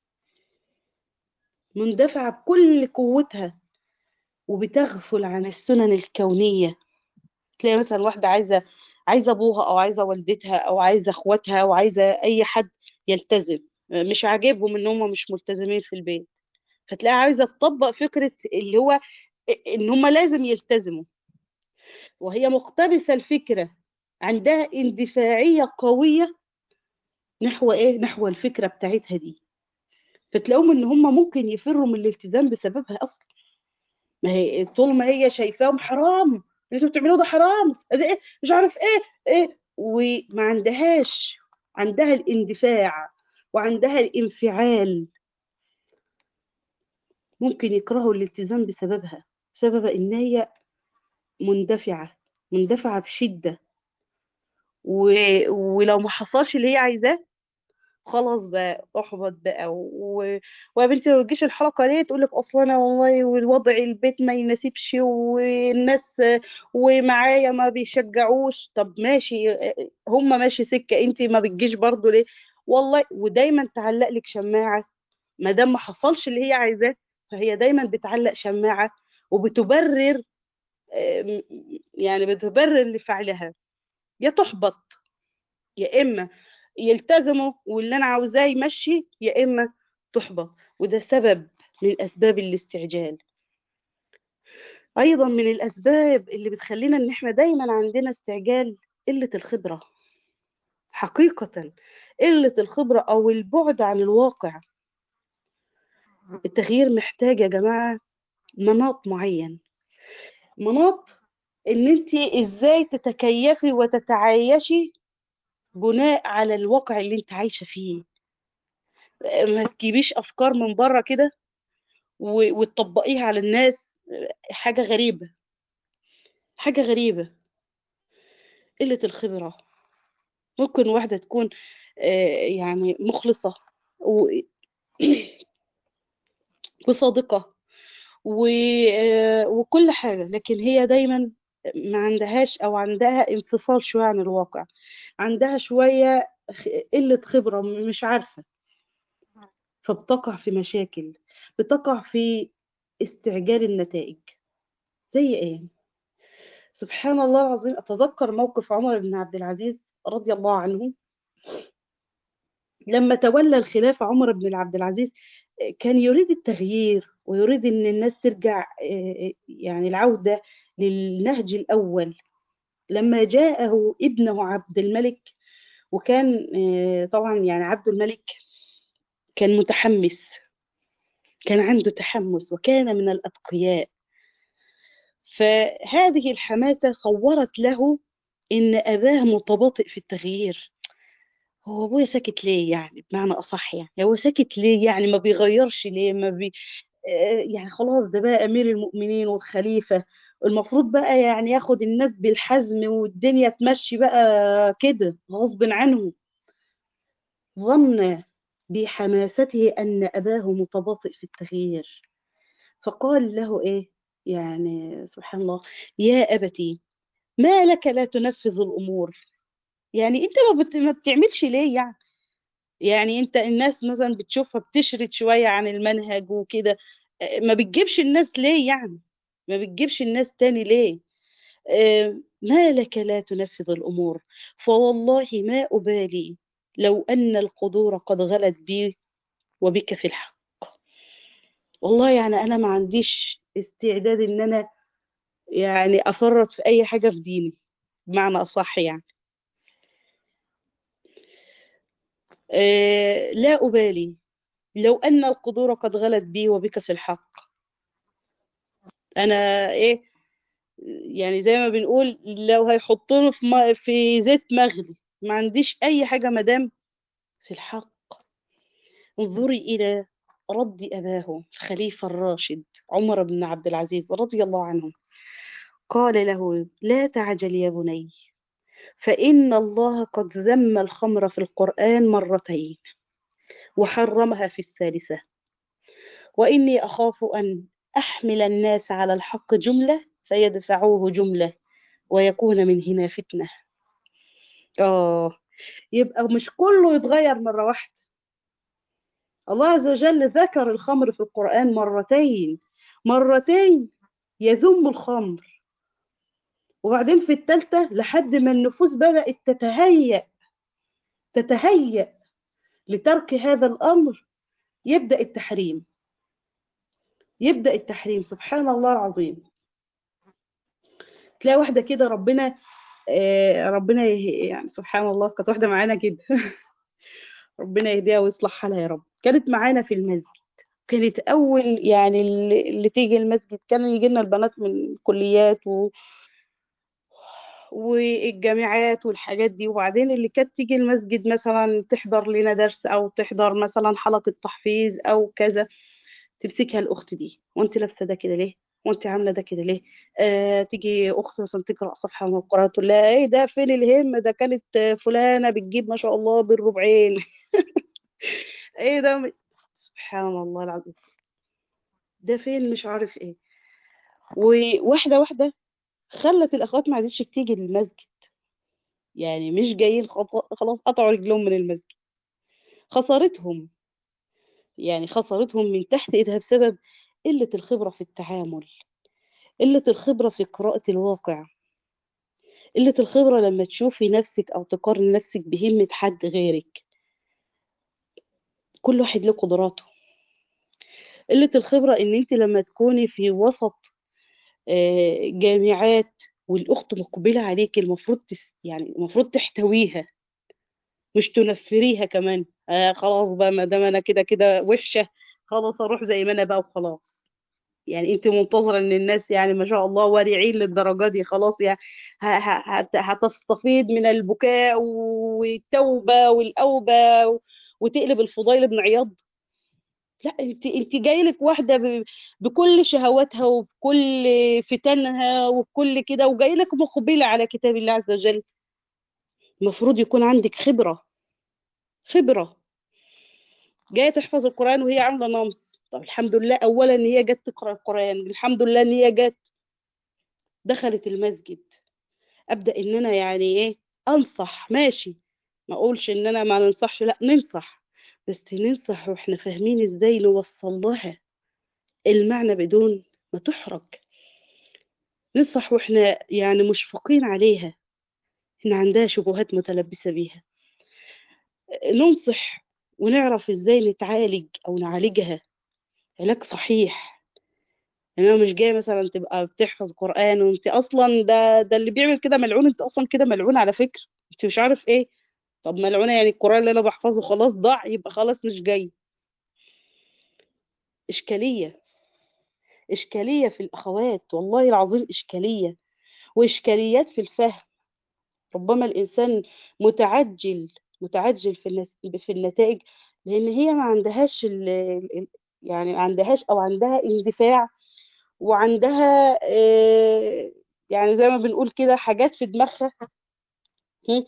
مندفعة بكل قوتها وبتغفل عن السنن الكونية تلاقي مثلا واحدة عايزة عايزة أبوها أو عايزة والدتها أو عايزة أخواتها أو عايزة أي حد يلتزم مش عاجبهم إن هم مش ملتزمين في البيت فتلاقي عايزة تطبق فكرة اللي هو إن هم لازم يلتزموا وهي مقتبسة الفكرة عندها اندفاعية قوية نحو إيه؟ نحو الفكرة بتاعتها دي فتلاقيهم إن هم ممكن يفروا من الالتزام بسببها أصلا ما هي طول ما هي شايفاهم حرام اللي انتوا بتعملوه ده حرام ده إيه؟ مش عارف ايه ايه وما عندهاش عندها الاندفاع وعندها الانفعال ممكن يكرهوا الالتزام بسببها بسبب ان هي مندفعة مندفعة بشدة و... ولو ما حصلش اللي هي عايزاه خلاص بقى احبط بقى و... ويا بنتي ما تجيش الحلقه ليه تقول لك اصل انا والله والوضع البيت ما يناسبش والناس ومعايا ما بيشجعوش طب ماشي هم ماشي سكه انت ما بتجيش برضو ليه والله ودايما تعلق لك شماعه ما دام ما حصلش اللي هي عايزاه فهي دايما بتعلق شماعه وبتبرر آم، يعني بتبرر لفعلها يا تحبط يا اما يلتزموا واللي انا عاوزاه يمشي يا اما تحبط وده سبب من اسباب الاستعجال ايضا من الاسباب اللي بتخلينا ان احنا دايما عندنا استعجال قله الخبره حقيقه قله الخبره او البعد عن الواقع التغيير محتاج يا جماعه مناط معين مناط ان انت ازاي تتكيفي وتتعايشي بناء على الواقع اللي انت عايشه فيه ما تجيبيش افكار من بره كده و- وتطبقيها على الناس حاجه غريبه حاجه غريبه قله الخبره ممكن واحده تكون آه، يعني مخلصه و- وصادقه و- آه، وكل حاجه لكن هي دايما ما عندهاش او عندها انفصال شويه عن الواقع عندها شويه خ- قله خبره مش عارفه فبتقع في مشاكل بتقع في استعجال النتائج زي ايه سبحان الله العظيم اتذكر موقف عمر بن عبد العزيز رضي الله عنه لما تولى الخلافة عمر بن عبد العزيز آه، كان يريد التغيير ويريد ان الناس ترجع آه، يعني العودة للنهج الاول لما جاءه ابنه عبد الملك وكان آه، طبعا يعني عبد الملك كان متحمس كان عنده تحمس وكان من الأتقياء فهذه الحماسة صورت له إن أباه متباطئ في التغيير هو أبويا ساكت ليه يعني بمعنى أصح يعني هو ساكت ليه يعني ما بيغيرش ليه ما بي آه، يعني خلاص ده بقى أمير المؤمنين والخليفة المفروض بقى يعني ياخد الناس بالحزم والدنيا تمشي بقى كده غصب عنه ظن بحماسته أن أباه متباطئ في التغيير فقال له إيه يعني سبحان الله يا أبتي ما لك لا تنفذ الأمور يعني أنت ما, بت... ما بتعملش ليه يعني يعني أنت الناس مثلا بتشوفها بتشرد شوية عن المنهج وكده آه، ما بتجيبش الناس ليه يعني ما بتجيبش الناس تاني ليه آه، ما لك لا تنفذ الأمور فوالله ما أبالي لو أن القدور قد غلت بي وبك في الحق والله يعني أنا ما عنديش استعداد إن أنا يعني أفرط في أي حاجة في ديني بمعنى أصح يعني آه، لا أبالي لو أن القدور قد غلت بي وبك في الحق أنا إيه يعني زي ما بنقول لو هيحطونه في م- في زيت مغلي ما عنديش أي حاجة مدام في الحق انظري إلى رد أباه الخليفة الراشد عمر بن عبد العزيز رضي الله عنه قال له لا تعجل يا بني فإن الله قد ذم الخمر في القرآن مرتين وحرمها في الثالثة وإني أخاف أن أحمل الناس على الحق جملة فيدفعوه جملة ويكون من هنا فتنة آه يبقى مش كله يتغير مرة واحدة الله عز وجل ذكر الخمر في القرآن مرتين مرتين يذم الخمر وبعدين في الثالثة لحد ما النفوس بدأت تتهيأ تتهيأ لترك هذا الأمر يبدأ التحريم يبدأ التحريم سبحان الله العظيم تلاقي واحدة كده ربنا آه، ربنا يه- يعني سبحان الله كانت واحدة معانا كده ربنا يهديها ويصلح حالها يا رب كانت معانا في المسجد كانت أول يعني اللي اللي تيجي المسجد كان يجي لنا البنات من الكليات و... والجامعات والحاجات دي وبعدين اللي كانت تيجي المسجد مثلا تحضر لنا درس أو تحضر مثلا حلقة تحفيظ أو كذا تمسكها الأخت دي وأنت لابسة ده كده ليه؟ وأنت عاملة ده كده ليه؟ آه تيجي أخت مثلا تقرأ صفحة من القرآن تقول لها إيه ده فين الهم ده كانت آه، فلانة بتجيب ما شاء الله بالربعين إيه ده م- سبحان الله العظيم ده فين مش عارف إيه وواحدة واحدة خلت الأخوات ما عادتش تيجي للمسجد يعني مش جايين خط- خلاص قطعوا رجلهم من المسجد خسرتهم يعني خسرتهم من تحت إيدها بسبب قلة الخبرة في التعامل قلة الخبرة في قراءة الواقع قلة الخبرة لما تشوفي نفسك أو تقارني نفسك بهمة حد غيرك كل واحد له قدراته قلة الخبرة إن أنت لما تكوني في وسط آه، جامعات والأخت مقبلة عليك المفروض تس يعني المفروض تحتويها مش تنفريها كمان آه خلاص بقى ما دام أنا كده كده وحشة خلاص أروح زي ما أنا بقى وخلاص يعني أنت منتظرة إن الناس يعني ما شاء الله ورعين للدرجة دي خلاص يعني ه- ه- هت- هتستفيض من البكاء والتوبة والأوبة و- وتقلب الفضيل بن عياض لا انت انت جاي لك واحده ب... بكل شهواتها وبكل فتنها وبكل كده وجاي لك مقبله على كتاب الله عز وجل المفروض يكون عندك خبره خبره جايه تحفظ القران وهي عامله نمص طب الحمد لله اولا ان هي جت تقرا القران الحمد لله ان هي جت دخلت المسجد ابدا ان انا يعني ايه انصح ماشي ما اقولش ان انا ما ننصحش لا ننصح بس ننصح واحنا فاهمين ازاي نوصل لها المعنى بدون ما تحرج ننصح واحنا يعني مشفقين عليها ان عندها شبهات متلبسة بيها ننصح ونعرف ازاي نتعالج او نعالجها علاج صحيح يعني انا مش جايه مثلا تبقى بتحفظ قرآن وانت اصلا ده ده اللي بيعمل كده ملعون انت اصلا كده ملعون على فكرة انت مش عارف ايه طب ملعونة يعني القرآن اللي انا بحفظه خلاص ضاع يبقى خلاص مش جاي اشكالية اشكالية في الاخوات والله العظيم اشكالية واشكاليات في الفهم ربما الإنسان متعجل متعجل في النس- في النتائج لأن هي ما عندهاش ال- ال- يعني ما عندهاش أو عندها اندفاع وعندها آه، يعني زي ما بنقول كده حاجات في دماغها هم،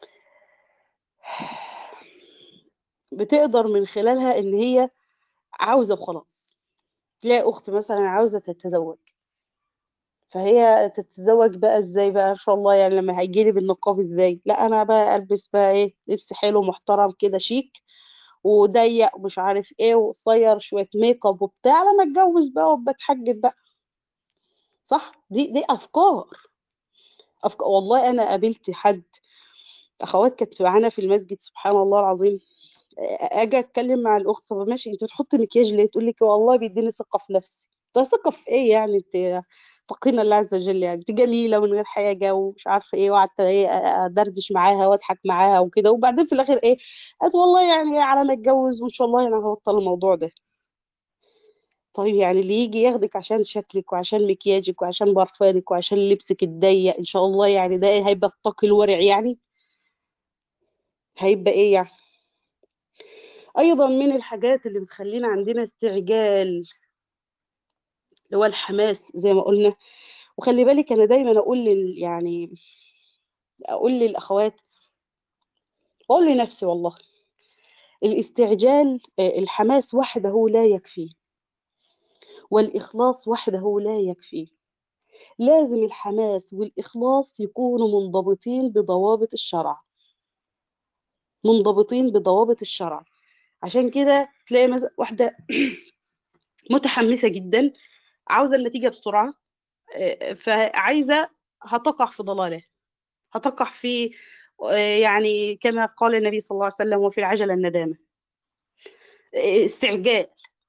بتقدر من خلالها إن هي عاوزة وخلاص تلاقي أخت مثلا عاوزة تتزوج فهي تتزوج بقى ازاي بقى ان شاء الله يعني لما هيجيلي بالنقاب ازاي لا انا بقى البس بقى ايه لبس حلو محترم كده شيك وضيق ومش عارف ايه وقصير شويه ميك اب وبتاع لما اتجوز بقى وبتحجب بقى صح دي دي افكار افكار والله انا قابلت حد اخوات كانت معانا في المسجد سبحان الله العظيم اجي اتكلم مع الاخت طب ماشي انت بتحطي مكياج ليه تقول لك والله بيديني ثقه في نفسي طب ثقه في ايه يعني انت فقينا الله عز وجل يعني انت جميله من غير حاجه ومش عارفه ايه وقعدت ايه ادردش معاها واضحك معاها وكده وبعدين في الاخر ايه قالت والله يعني على ما اتجوز وان شاء الله انا هبطل الموضوع ده طيب يعني اللي يجي ياخدك عشان شكلك وعشان مكياجك وعشان برفانك وعشان لبسك الضيق ان شاء الله يعني ده إيه هيبقى الطاق الورع يعني هيبقى ايه يعني ايضا من الحاجات اللي بتخلينا عندنا استعجال اللي هو الحماس زي ما قلنا وخلي بالك انا دايما اقول لل يعني اقول للاخوات واقول لنفسي والله الاستعجال آه، الحماس وحده لا يكفي والاخلاص وحده لا يكفي لازم الحماس والاخلاص يكونوا منضبطين بضوابط الشرع منضبطين بضوابط الشرع عشان كده تلاقي مثلا واحده متحمسه جدا عاوزه النتيجه بسرعه آه، فعايزه هتقع في ضلاله هتقع في آه، يعني كما قال النبي صلى الله عليه وسلم وفي العجله الندامه آه، استعجال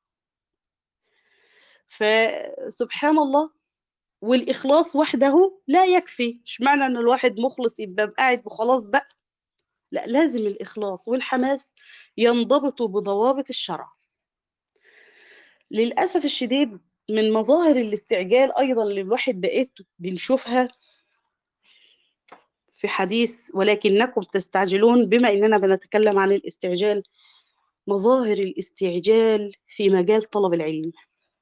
فسبحان الله والإخلاص وحده لا يكفي مش معنى أن الواحد مخلص يبقى قاعد وخلاص بقى لا لازم الإخلاص والحماس ينضبطوا بضوابط الشرع للأسف الشديد من مظاهر الاستعجال أيضا اللي الواحد بقيت بنشوفها في حديث ولكنكم تستعجلون بما إننا بنتكلم عن الاستعجال مظاهر الاستعجال في مجال طلب العلم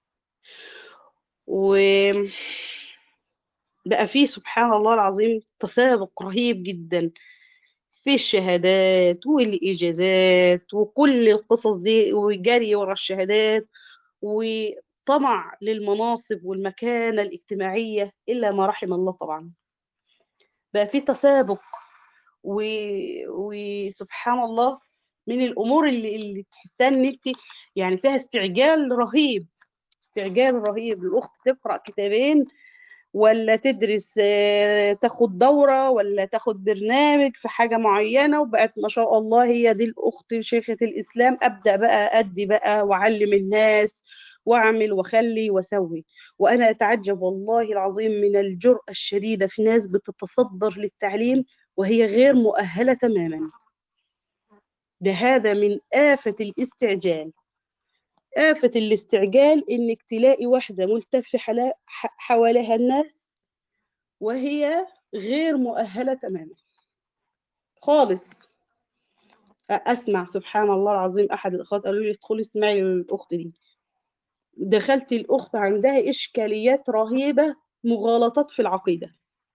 وبقى فيه سبحان الله العظيم تسابق رهيب جدا في الشهادات والإجازات وكل القصص دي وجري ورا الشهادات وطمع للمناصب والمكانة الاجتماعية إلا ما رحم الله طبعا بقى في تسابق و... وسبحان الله من الأمور اللي, اللي تحسها إن أنت يعني فيها استعجال رهيب استعجال رهيب الأخت تقرأ كتابين ولا تدرس آه، تاخد دورة ولا تاخد برنامج في حاجة معينة وبقت ما شاء الله هي دي الأخت شيخة الإسلام أبدأ بقى أدي بقى وأعلم الناس وأعمل وأخلي وأسوي وأنا أتعجب والله العظيم من الجرأة الشديدة في ناس بتتصدر للتعليم وهي غير مؤهلة تماما ده هذا من آفة الاستعجال آفة الاستعجال إنك تلاقي واحدة ملتف حلا- ح- حواليها الناس وهي غير مؤهلة تماما خالص أسمع سبحان الله العظيم أحد الأخوات قالوا لي ادخلي اسمعي الأخت دي دخلت الأخت عندها إشكاليات رهيبة مغالطات في العقيدة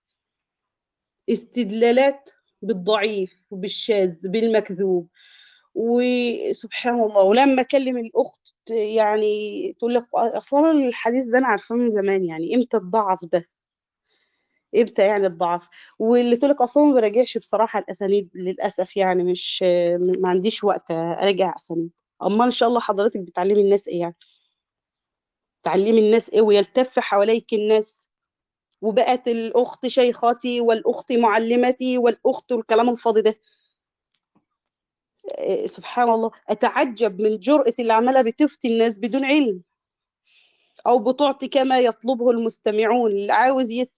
استدلالات بالضعيف وبالشاذ بالمكذوب وسبحان الله ولما اكلم الاخت يعني تقول لك اصلا الحديث ده انا عارفاه من زمان يعني امتى الضعف ده امتى يعني الضعف واللي تقول لك اصلا ما براجعش بصراحه الاسانيد للاسف يعني مش ما عنديش وقت اراجع اسانيد اما ان شاء الله حضرتك بتعلمي الناس ايه يعني تعلمي الناس ايه ويلتف حواليك الناس وبقت الاخت شيخاتي والاخت معلمتي والاخت والكلام الفاضي ده إيه، سبحان الله اتعجب من جرأة اللي عمالة بتفتي الناس بدون علم او بتعطي كما يطلبه المستمعون اللي عاوز يسمع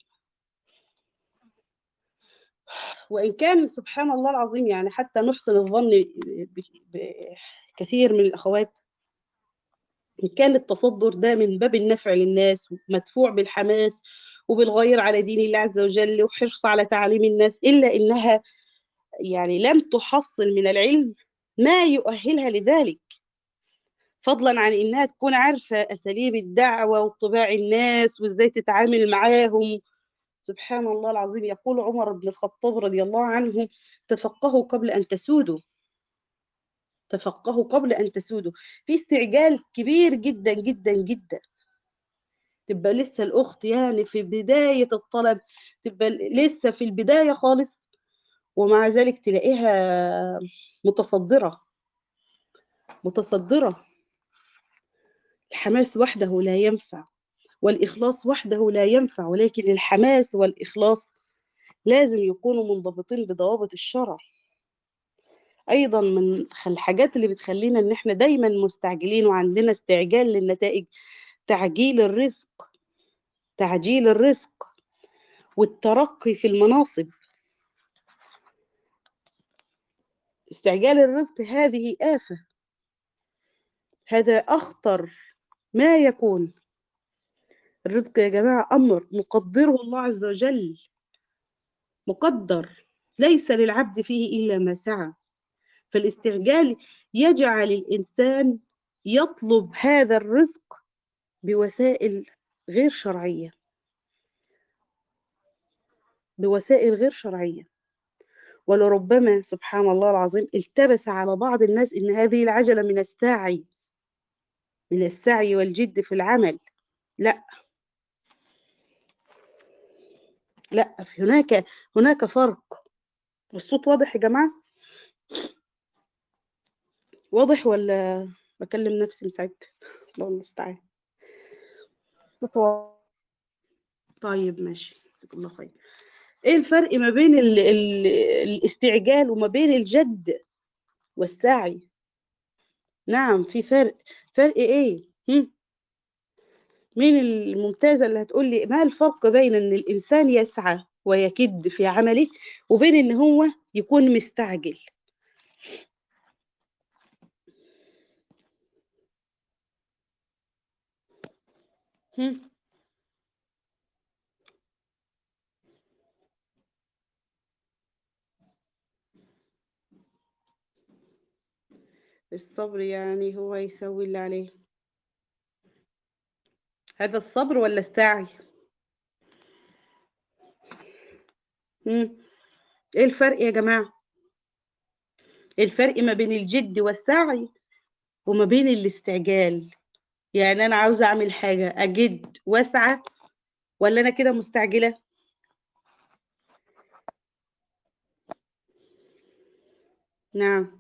وان كان سبحان الله العظيم يعني حتى نحسن الظن بكثير من الاخوات ان كان التصدر ده من باب النفع للناس مدفوع بالحماس وبالغير على دين الله عز وجل وحرص على تعليم الناس إلا إنها يعني لم تحصل من العلم ما يؤهلها لذلك فضلا عن إنها تكون عارفة أساليب الدعوة وطباع الناس وإزاي تتعامل معاهم سبحان الله العظيم يقول عمر بن الخطاب رضي الله عنه تفقهوا قبل أن تسودوا تفقهوا قبل أن تسودوا في استعجال كبير جدا جدا جدا تبقى لسه الأخت يعني في بداية الطلب تبقى لسه في البداية خالص ومع ذلك تلاقيها متصدرة متصدرة الحماس وحده لا ينفع والإخلاص وحده لا ينفع ولكن الحماس والإخلاص لازم يكونوا منضبطين بضوابط الشرع أيضا من الحاجات اللي بتخلينا إن إحنا دايما مستعجلين وعندنا استعجال للنتائج تعجيل الرزق تعجيل الرزق والترقي في المناصب استعجال الرزق هذه آفة هذا أخطر ما يكون الرزق يا جماعة أمر مقدره الله عز وجل مقدر ليس للعبد فيه إلا ما سعى فالاستعجال يجعل الإنسان يطلب هذا الرزق بوسائل غير شرعية بوسائل غير شرعية ولربما سبحان الله العظيم التبس على بعض الناس إن هذه العجلة من السعي من السعي والجد في العمل لا لا هناك هناك فرق الصوت واضح يا جماعة واضح ولا بكلم نفسي مساعدة الله المستعان طيب ماشي جزاك الله خير ايه الفرق ما بين ال ال الاستعجال وما بين الجد والسعي نعم في فرق فرق ايه هم؟ مين الممتازة اللي هتقول لي ما الفرق بين ان الانسان يسعى ويكد في عمله وبين ان هو يكون مستعجل هم؟ الصبر يعني هو يسوي اللي عليه هذا الصبر ولا السعي مم. ايه الفرق يا جماعة إيه الفرق ما بين الجد والسعي وما بين الاستعجال يعني انا عاوزة اعمل حاجة اجد واسعى ولا انا كده مستعجلة نعم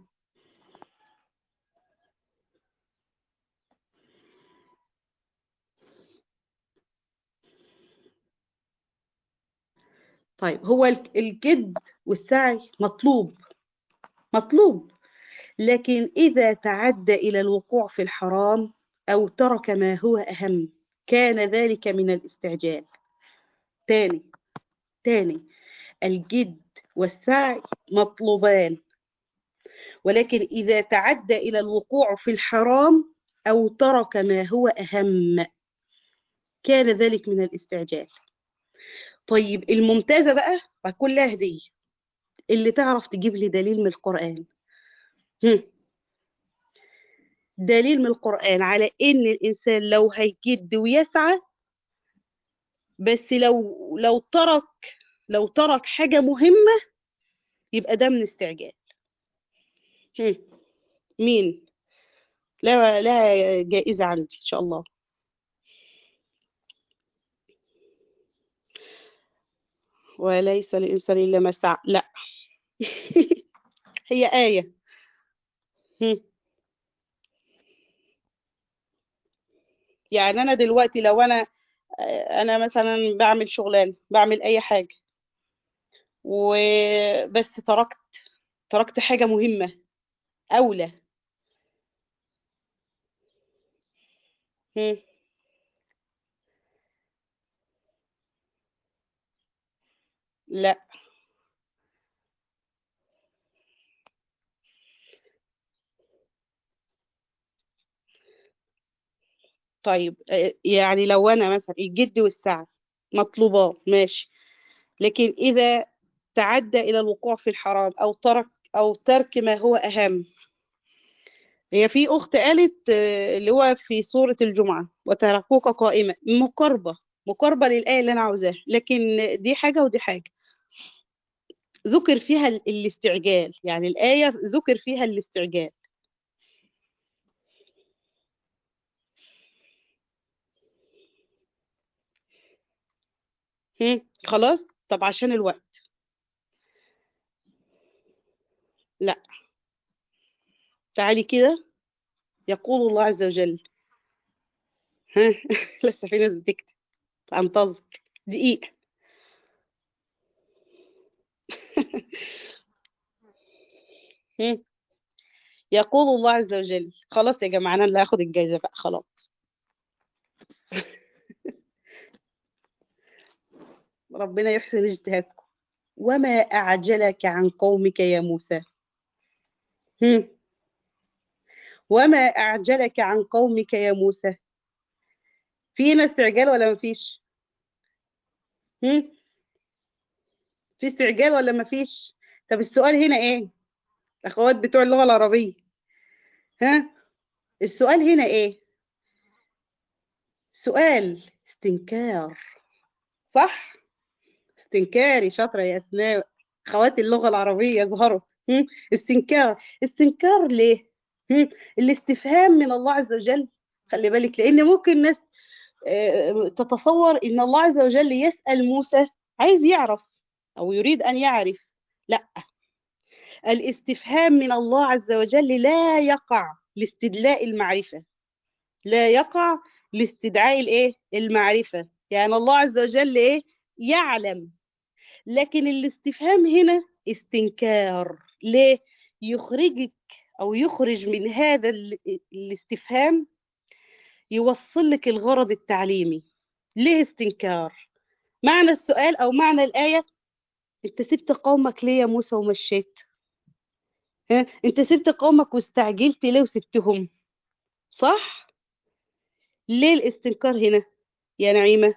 طيب هو الجد والسعي مطلوب مطلوب لكن إذا تعدى إلى الوقوع في الحرام أو ترك ما هو أهم كان ذلك من الاستعجال تاني تاني الجد والسعي مطلوبان ولكن إذا تعدى إلى الوقوع في الحرام أو ترك ما هو أهم كان ذلك من الاستعجال طيب الممتازة بقى كلها هدية اللي تعرف تجيب لي دليل من القرآن هم. دليل من القرآن على إن الإنسان لو هيجد ويسعى بس لو لو ترك لو ترك حاجة مهمة يبقى ده من استعجال هم. مين لا لا جائزة عندي إن شاء الله وليس للإنسان إلا ما سعى لا هي آية هم. يعني أنا دلوقتي لو أنا أنا مثلا بعمل شغلان بعمل أي حاجة وبس تركت تركت حاجة مهمة أولى هم. لا طيب يعني لو أنا مثلا الجد والسعي مطلوبات ماشي لكن إذا تعدى إلى الوقوع في الحرام أو ترك أو ترك ما هو أهم هي في أخت قالت آه، اللي هو في سورة الجمعة وتركوك قائمة مقاربة مقاربة للآية اللي أنا عاوزاها لكن دي حاجة ودي حاجة ذكر فيها ال- الاستعجال يعني الآية ذكر فيها الاستعجال هم، خلاص طب عشان الوقت لا تعالي كده يقول الله عز وجل ها لسه في ناس بتكتب انتظر دقيقة هم. يقول الله عز وجل خلاص يا جماعة أنا اللي هاخد الجايزة بقى خلاص ربنا يحسن اجتهادكم وما أعجلك عن قومك يا موسى هم. وما أعجلك عن قومك يا موسى في هنا استعجال ولا مفيش هم؟ في استعجال ولا مفيش طب السؤال هنا ايه اخوات بتوع اللغة العربية ها السؤال هنا ايه سؤال استنكار صح استنكاري شاطرة يا أسماء خوات اللغة العربية يظهروا هم؟ استنكار استنكار ليه هم؟ الاستفهام من الله عز وجل خلي بالك لأن ممكن ناس آه، تتصور إن الله عز وجل يسأل موسى عايز يعرف أو يريد أن يعرف لا الاستفهام من الله عز وجل لا يقع لاستدلاء المعرفة لا يقع لاستدعاء الايه المعرفة يعني الله عز وجل ايه يعلم لكن الاستفهام هنا استنكار ليه يخرجك او يخرج من هذا ال- الاستفهام يوصل لك الغرض التعليمي ليه استنكار معنى السؤال او معنى الآية انت سبت قومك ليه يا موسى ومشيت ها انت سبت قومك واستعجلت ليه وسبتهم صح ليه الاستنكار هنا يا نعيمة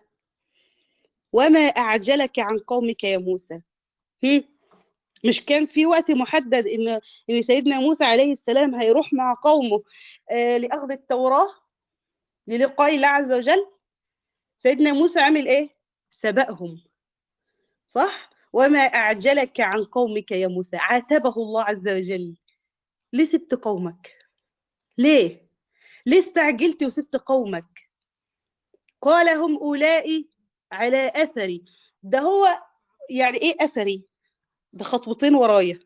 وما أعجلك عن قومك يا موسى هم؟ مش كان في وقت محدد إن إن سيدنا موسى عليه السلام هيروح مع قومه آه لأخذ التوراة للقاء الله عز وجل سيدنا موسى عمل إيه؟ سبقهم صح؟ وما أعجلك عن قومك يا موسى عاتبه الله عز وجل ليه سبت قومك؟ ليه؟ ليه استعجلت وسبت قومك؟ قال هم أولئي على أثري ده هو يعني إيه أثري؟ ده خطوتين ورايا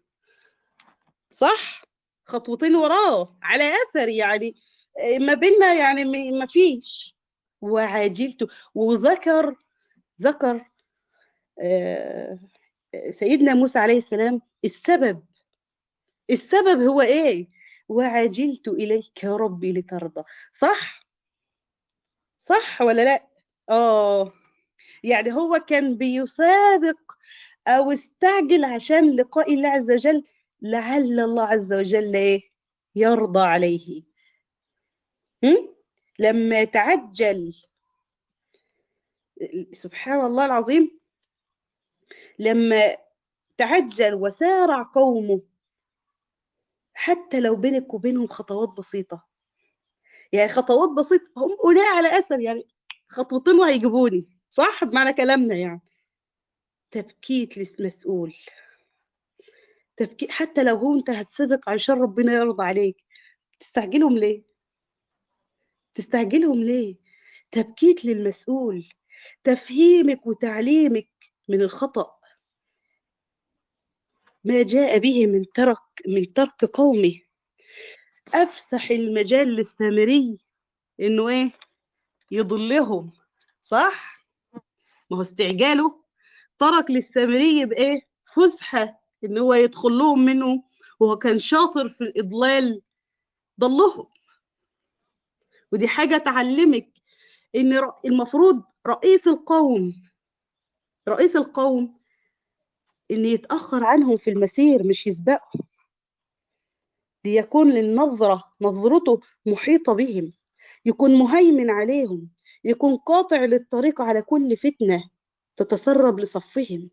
صح خطوتين وراه على اثر يعني آه، ما بيننا يعني م- ما فيش وعاجلته وذكر ذكر آه، سيدنا موسى عليه السلام السبب السبب هو ايه وعجلت اليك يا ربي لترضى صح صح ولا لا اه يعني هو كان بيسابق او استعجل عشان لقاء الله عز وجل لعل الله عز وجل ايه يرضى عليه هم؟ لما تعجل سبحان الله العظيم لما تعجل وسارع قومه حتى لو بينك وبينهم خطوات بسيطة يعني خطوات بسيطة هم أولئك على أثر يعني خطوتين وهيجيبوني صح بمعنى كلامنا يعني تبكيت للمسؤول تبكيت حتى لو هو انت هتسبق عشان ربنا يرضى عليك تستعجلهم ليه تستعجلهم ليه تبكيت للمسؤول تفهيمك وتعليمك من الخطأ ما جاء به من ترك من ترك قومه أفسح المجال للسامري إنه إيه يضلهم صح ما هو استعجاله ترك للسامري بإيه فسحة إن هو يدخل لهم منه وهو كان شاطر في الإضلال ضلهم ودي حاجة تعلمك إن ر- المفروض رئيس القوم رئيس القوم إن يتأخر عنهم في المسير مش يسبقهم ليكون للنظرة نظرته محيطة بهم يكون مهيمن عليهم يكون قاطع للطريق على كل فتنة تتسرب لصفهم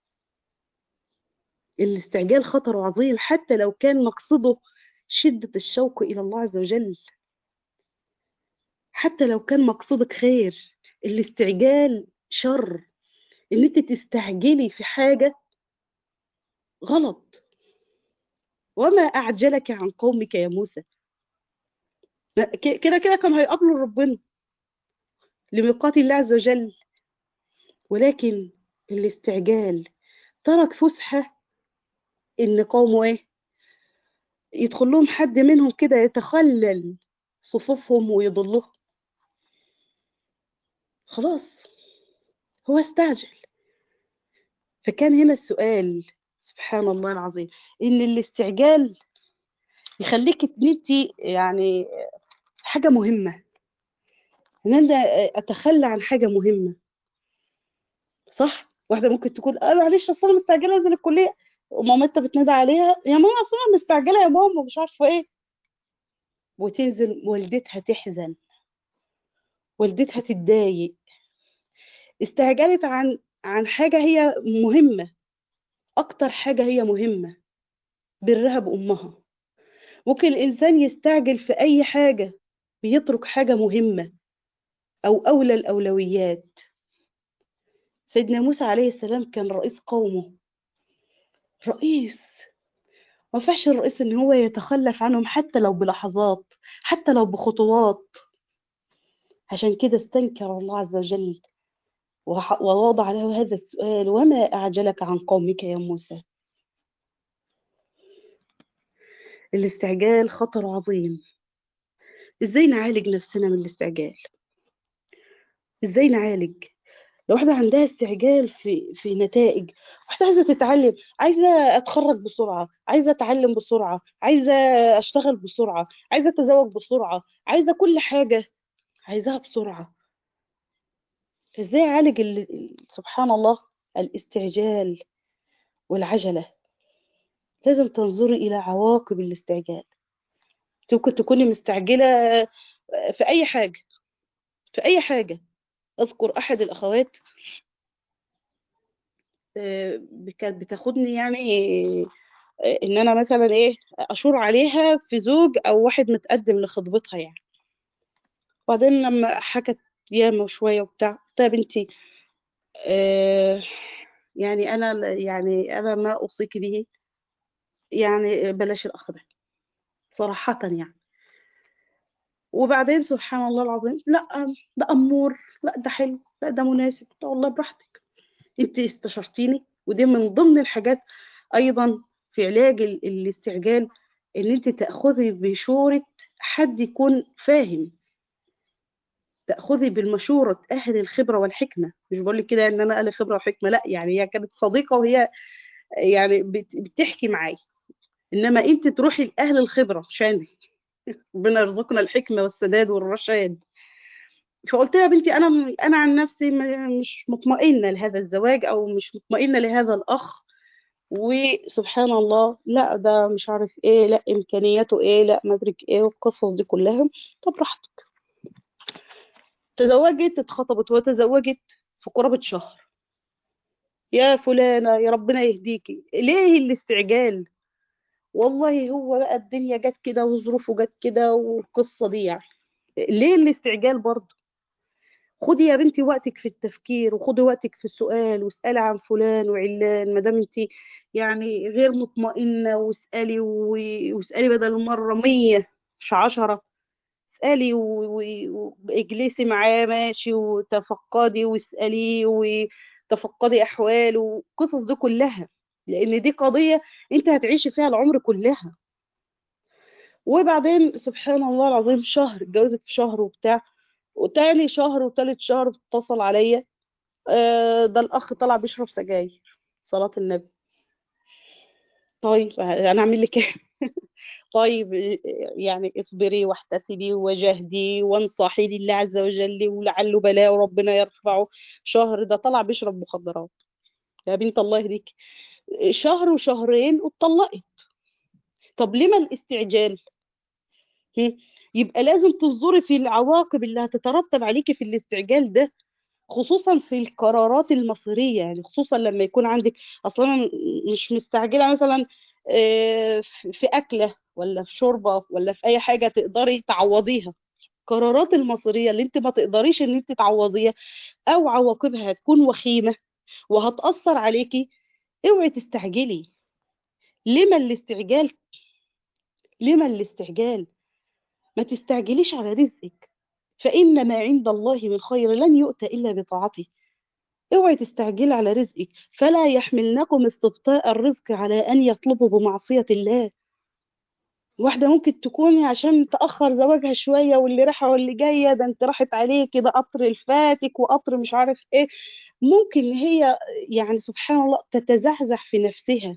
الاستعجال خطر عظيم حتى لو كان مقصده شدة الشوق إلى الله عز وجل حتى لو كان مقصدك خير الاستعجال شر ان انت تستعجلي في حاجة غلط وما أعجلك عن قومك يا موسى كده كده كانوا هيقابلوا ربنا لميقات الله عز وجل ولكن الاستعجال ترك فسحة ان قومه ايه يدخل لهم حد منهم كده يتخلل صفوفهم ويضلهم خلاص هو استعجل فكان هنا السؤال سبحان الله العظيم ان الاستعجال يخليك ان انت يعني حاجه مهمه ان انا اتخلى عن حاجه مهمه صح واحده ممكن تقول اه معلش اصل انا مستعجله انزل الكليه ومامتها بتنادى عليها يا ماما اصل انا مستعجله يا ماما مش عارفه ايه وتنزل والدتها تحزن والدتها تتضايق استعجلت عن عن حاجه هي مهمه اكتر حاجه هي مهمه برها بامها ممكن الانسان يستعجل في اي حاجه بيترك حاجه مهمه او اولى الاولويات سيدنا موسى عليه السلام كان رئيس قومه رئيس ما ينفعش الرئيس ان هو يتخلف عنهم حتى لو بلحظات حتى لو بخطوات عشان كده استنكر الله عز وجل ووضع له هذا السؤال وما أعجلك عن قومك يا موسى الاستعجال خطر عظيم ازاي نعالج نفسنا من الاستعجال ازاي نعالج لو واحدة عندها استعجال في في نتائج واحدة عايزة تتعلم عايزة أتخرج بسرعة عايزة أتعلم بسرعة عايزة أشتغل بسرعة عايزة أتزوج بسرعة عايزة كل حاجة عايزاها بسرعة ازاي اعالج سبحان الله الاستعجال والعجله لازم تنظري الى عواقب الاستعجال ممكن تكوني مستعجله في اي حاجه في اي حاجه اذكر احد الاخوات كانت بتاخدني يعني ان انا مثلا ايه اشور عليها في زوج او واحد متقدم لخطبتها يعني وبعدين لما حكت ياما وشويه وبتاع قلت يا بنتي آه يعني انا يعني انا ما اوصيك به يعني بلاش الاخ ده صراحه يعني وبعدين سبحان الله العظيم لا ده امور لا ده حلو لا ده مناسب والله براحتك انت استشرتيني ودي من ضمن الحاجات ايضا في علاج الاستعجال ان انت تاخذي بشوره حد يكون فاهم تاخذي بالمشوره اهل الخبره والحكمه مش بقول لك كده ان انا اهل خبره وحكمه لا يعني هي كانت صديقه وهي يعني بتحكي معايا انما انت تروحي لاهل الخبره عشان ربنا يرزقنا الحكمه والسداد والرشاد فقلت يا بنتي انا انا عن نفسي مش مطمئنه لهذا الزواج او مش مطمئنه لهذا الاخ وسبحان الله لا ده مش عارف ايه لا امكانياته ايه لا مدرك ايه والقصص دي كلها طب راحتك تزوجت اتخطبت وتزوجت في قرابة شهر يا فلانة يا ربنا يهديكي ليه الاستعجال والله هو بقى الدنيا جت كده وظروفه جت كده والقصة دي يعني ليه الاستعجال برضه خدي يا بنتي وقتك في التفكير وخدي وقتك في السؤال واسألي عن فلان وعلان ما دام انت يعني غير مطمئنة واسألي واسألي بدل مرة مية مش عشرة اسألي واجلسي معاه ماشي وتفقدي واسأليه وتفقدي أحواله والقصص دي كلها لأن دي قضية أنت هتعيشي فيها العمر كلها وبعدين سبحان الله العظيم شهر اتجوزت في شهر وبتاع وتاني شهر وتالت شهر اتصل عليا آه ده الأخ طلع بيشرب سجاير صلاة النبي طيب أنا أعمل لك إيه طيب يعني اصبري واحتسبي وجاهدي وانصحي لله عز وجل ولعله بلاء وربنا يرفعه شهر ده طلع بيشرب مخدرات يا بنت الله يهديك شهر وشهرين واتطلقت طب لما الاستعجال يبقى لازم تنظري في العواقب اللي هتترتب عليكي في الاستعجال ده خصوصا في القرارات المصيرية يعني خصوصا لما يكون عندك اصلا أنا مش مستعجلة مثلا آه، في في أكلة ولا في شوربة ولا في أي حاجة تقدري تعوضيها القرارات المصيرية اللي انت ما تقدريش ان انت تعوضيها او عواقبها هتكون وخيمة وهتأثر عليكي اوعي تستعجلي لما الاستعجال لما الاستعجال ما تستعجليش على رزقك فإن ما عند الله من خير لن يؤتى إلا بطاعته اوعي تستعجلي على رزقك فلا يحملنكم استبطاء الرزق على أن يطلبوا بمعصية الله واحدة ممكن تكوني عشان تأخر زواجها شوية واللي رايحة واللي جاية ده انت راحت عليكي ده قطر الفاتك وقطر مش عارف ايه ممكن هي يعني سبحان الله تتزحزح في نفسها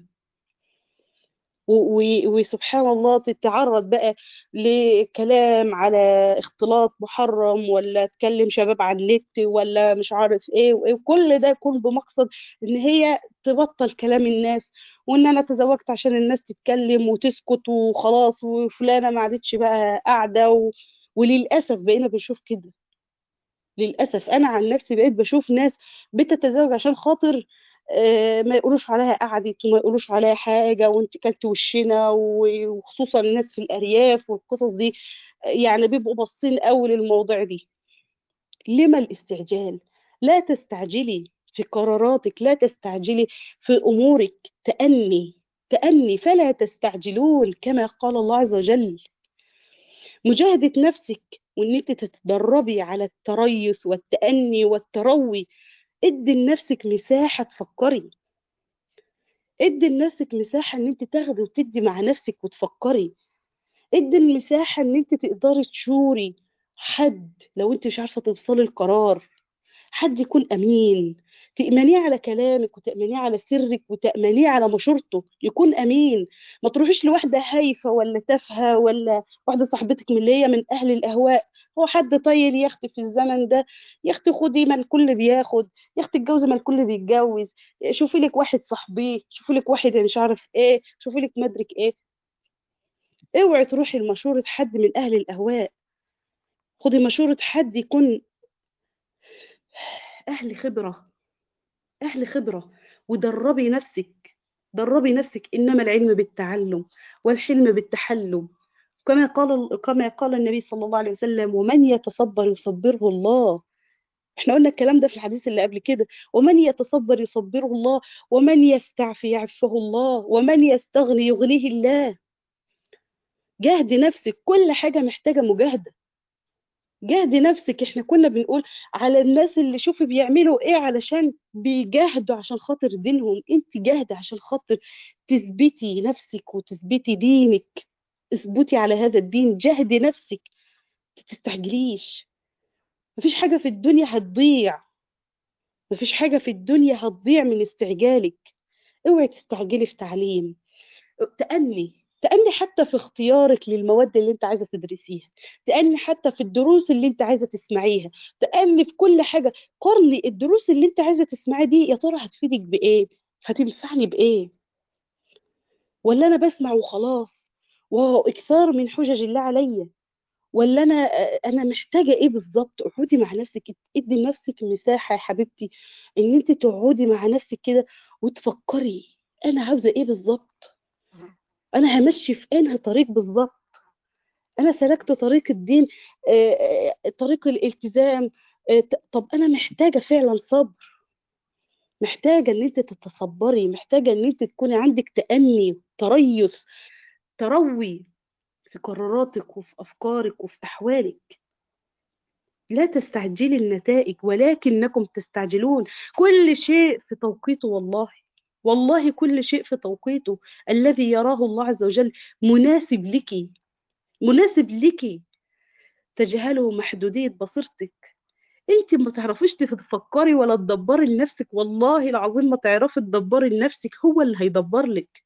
و- و- وسبحان الله تتعرض بقى لكلام على اختلاط محرم ولا تكلم شباب على النت ولا مش عارف ايه وايه وكل ده يكون بمقصد ان هي تبطل كلام الناس وان انا تزوجت عشان الناس تتكلم وتسكت وخلاص وفلانة ما عادتش بقى قاعدة و... وللأسف بقينا بنشوف كده للأسف أنا عن نفسي بقيت بشوف ناس بتتزوج عشان خاطر آه، ما يقولوش عليها قعدت وما يقولوش عليها حاجة وانت كلت وشنا و- وخصوصا الناس في الأرياف والقصص دي آه، يعني بيبقوا باصين قوي للمواضيع دي لما الاستعجال لا تستعجلي في قراراتك لا تستعجلي في أمورك تأني تأني فلا تستعجلون كما قال الله عز وجل مجاهدة نفسك وان انت تتدربي على التريث والتأني والتروي ادي لنفسك مساحة تفكري ادي لنفسك مساحة ان انت تاخدي وتدي مع نفسك وتفكري ادي المساحة ان انت تقدري تشوري حد لو انت مش عارفة توصلي القرار حد يكون امين تأمنيه على كلامك وتأمنيه على سرك وتأمنيه على مشورته يكون امين ما تروحيش لواحدة هايفة ولا تافهة ولا واحدة صاحبتك من اللي هي من اهل الاهواء هو حد طيب يا اختي في الزمن ده يا اختي خدي ما الكل بياخد يا اختي اتجوزي ما الكل بيتجوز شوفي لك واحد صاحبيه شوفي لك واحد مش عارف ايه شوفي لك مدرك ايه اوعي تروحي لمشورة حد من اهل الاهواء خدي مشورة حد يكون اهل خبرة أهل خبرة ودربي نفسك دربي نفسك إنما العلم بالتعلم والحلم بالتحلم كما قال كما قال النبي صلى الله عليه وسلم ومن يتصبر يصبره الله احنا قلنا الكلام ده في الحديث اللي قبل كده ومن يتصبر يصبره الله ومن يستعفي يعفه الله ومن يستغني يغنيه الله جاهدي نفسك كل حاجة محتاجة مجاهدة جاهدي نفسك احنا كنا بنقول على الناس اللي شوفي بيعملوا ايه علشان بيجاهدوا عشان خاطر دينهم انت جاهدة عشان خاطر تثبتي نفسك وتثبتي دينك اثبتي على هذا الدين جاهدي نفسك ما تستعجليش مفيش حاجة في الدنيا هتضيع مفيش حاجة في الدنيا هتضيع من استعجالك اوعي تستعجلي في تعليم تأني تأني حتى في اختيارك للمواد اللي انت عايزة تدرسيها تأني حتى في الدروس اللي انت عايزة تسمعيها تأني في كل حاجة قرني الدروس اللي انت عايزة تسمعيها دي يا ترى هتفيدك بإيه هتنفعني بإيه ولا أنا بسمع وخلاص وهو إكثار من حجج الله عليا ولا أنا أنا محتاجة إيه بالظبط اقعدي مع نفسك ادي لنفسك مساحة يا حبيبتي إن انت تقعدي مع نفسك كده وتفكري أنا عاوزة إيه بالظبط انا همشي في انهي طريق بالظبط انا سلكت طريق الدين آه، آه، طريق الالتزام آه، ط- طب انا محتاجه فعلا صبر محتاجه ان انت تتصبري محتاجه ان انت تكوني عندك تأني تريث تروي في قراراتك وفي افكارك وفي احوالك لا تستعجلي النتائج ولكنكم تستعجلون كل شيء في توقيته والله والله كل شيء في توقيته الذي يراه الله عز وجل مناسب لك مناسب لك تجهله محدودية بصيرتك انت ما تعرفيش تفكري ولا تدبري لنفسك والله العظيم ما تعرفي تدبري لنفسك هو اللي هيدبر لك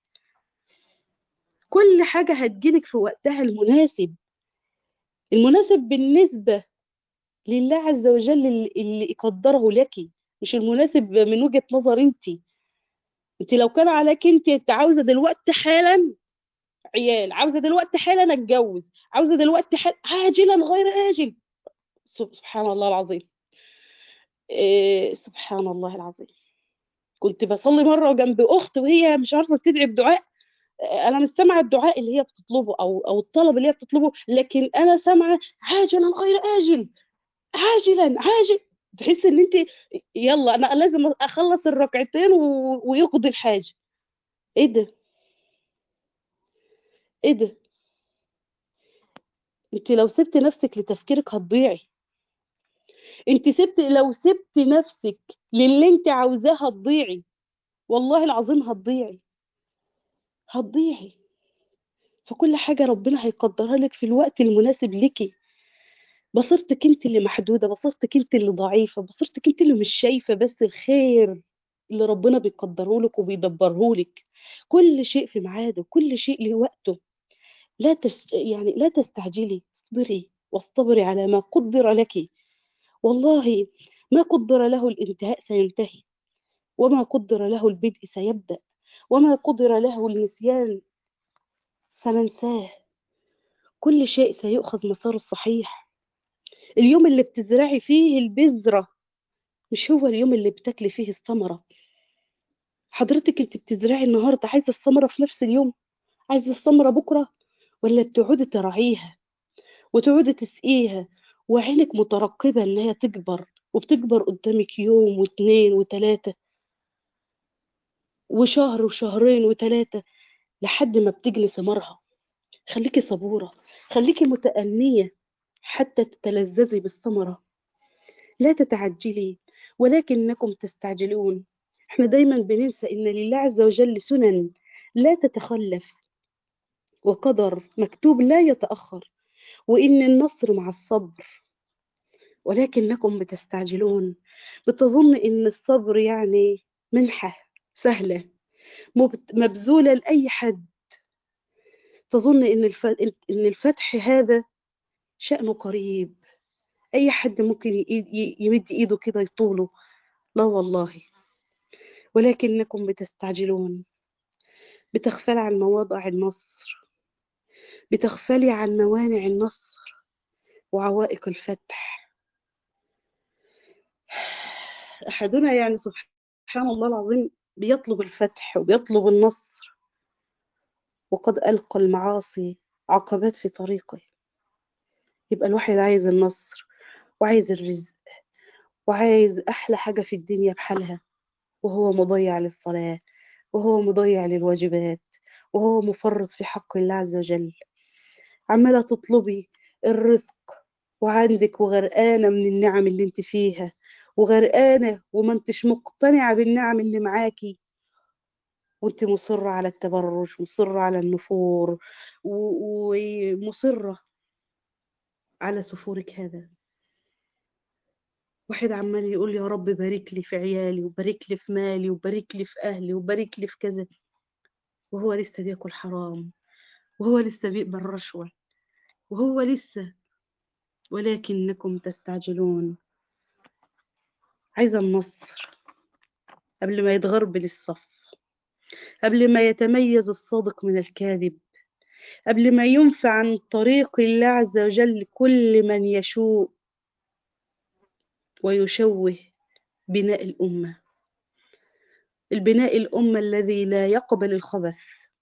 كل حاجة هتجيلك في وقتها المناسب المناسب بالنسبة لله عز وجل اللي اللي يقدره لك مش المناسب من وجهة نظر انت انت لو كان عليك انت انت عاوزة دلوقتي حالا عيال عاوزة دلوقتي حالا اتجوز عاوزة دلوقتي حالا عاجلا غير آجل سبحان الله العظيم إيه سبحان الله العظيم كنت بصلي مرة جنب أخت وهي مش عارفة تدعي بدعاء أنا مش سامعة الدعاء اللي هي بتطلبه أو أو الطلب اللي هي بتطلبه لكن أنا سامعة عاجلا غير آجل عاجلا عاجل تحس إن أنت يلا أنا لازم أخلص الركعتين و... ويقضي الحاجة إيه ده؟ إيه ده؟ أنت لو سبت نفسك لتفكيرك هتضيعي أنت سبت لو سبت نفسك للي أنت عاوزاه هتضيعي والله العظيم هتضيعي هتضيعي فكل حاجة ربنا هيقدرها لك في الوقت المناسب ليكي بصيرتك انت اللي محدودة بصيرتك انت اللي ضعيفة بصيرتك انت اللي مش شايفة بس الخير اللي ربنا بيقدره لك وبيدبره لك كل شيء في ميعاده كل شيء له وقته لا تس... يعني لا تستعجلي اصبري واصطبري على ما قدر لك والله ما قدر له الانتهاء سينتهي وما قدر له البدء سيبدأ وما قدر له النسيان سننساه كل شيء سيؤخذ مساره الصحيح اليوم اللي بتزرعي فيه البذرة مش هو اليوم اللي بتاكلي فيه الثمرة حضرتك انت بتزرعي النهاردة عايزة الثمرة في نفس اليوم عايزة الثمرة بكرة ولا بتقعدي تراعيها وتقعدي تسقيها وعينك مترقبة ان هي تكبر وبتكبر قدامك يوم واتنين وتلاتة وشهر وشهرين وتلاتة لحد ما بتجني ثمرها خليكي صبورة خليكي متأنية حتى تتلذذي بالثمرة لا تتعجلي ولكنكم تستعجلون احنا دايما بننسى ان لله عز وجل سنن لا تتخلف وقدر مكتوب لا يتأخر وإن النصر مع الصبر ولكنكم بتستعجلون بتظن إن الصبر يعني منحة سهلة مبذولة لأي حد تظن إن إن الفتح هذا شأنه قريب أي حد ممكن يمد إيده كده يطوله لا والله ولكنكم بتستعجلون بتغفل عن مواضع النصر بتغفلي عن موانع النصر وعوائق الفتح أحدنا يعني سبحان الله العظيم بيطلب الفتح وبيطلب النصر وقد ألقى المعاصي عقبات في طريقه يبقى الواحد عايز النصر وعايز الرزق وعايز أحلى حاجة في الدنيا بحالها وهو مضيع للصلاة وهو مضيع للواجبات وهو مفرط في حق الله عز وجل عمالة تطلبي الرزق وعندك وغرقانة من النعم اللي انت فيها وغرقانة وما انتش مقتنعة بالنعم اللي معاكي وانت مصرة على التبرج مصرة على النفور ومصرة على سفورك هذا واحد عمال يقول يا رب بارك لي في عيالي وبارك لي في مالي وبارك لي في أهلي وبارك لي في كذا وهو لسه بياكل حرام وهو لسه بيقبل رشوة وهو لسه ولكنكم تستعجلون عايزة النصر قبل ما يتغربل الصف قبل ما يتميز الصادق من الكاذب قبل ما ينفع عن طريق الله عز وجل كل من يشوء ويشوه بناء الأمة البناء الأمة الذي لا يقبل الخبث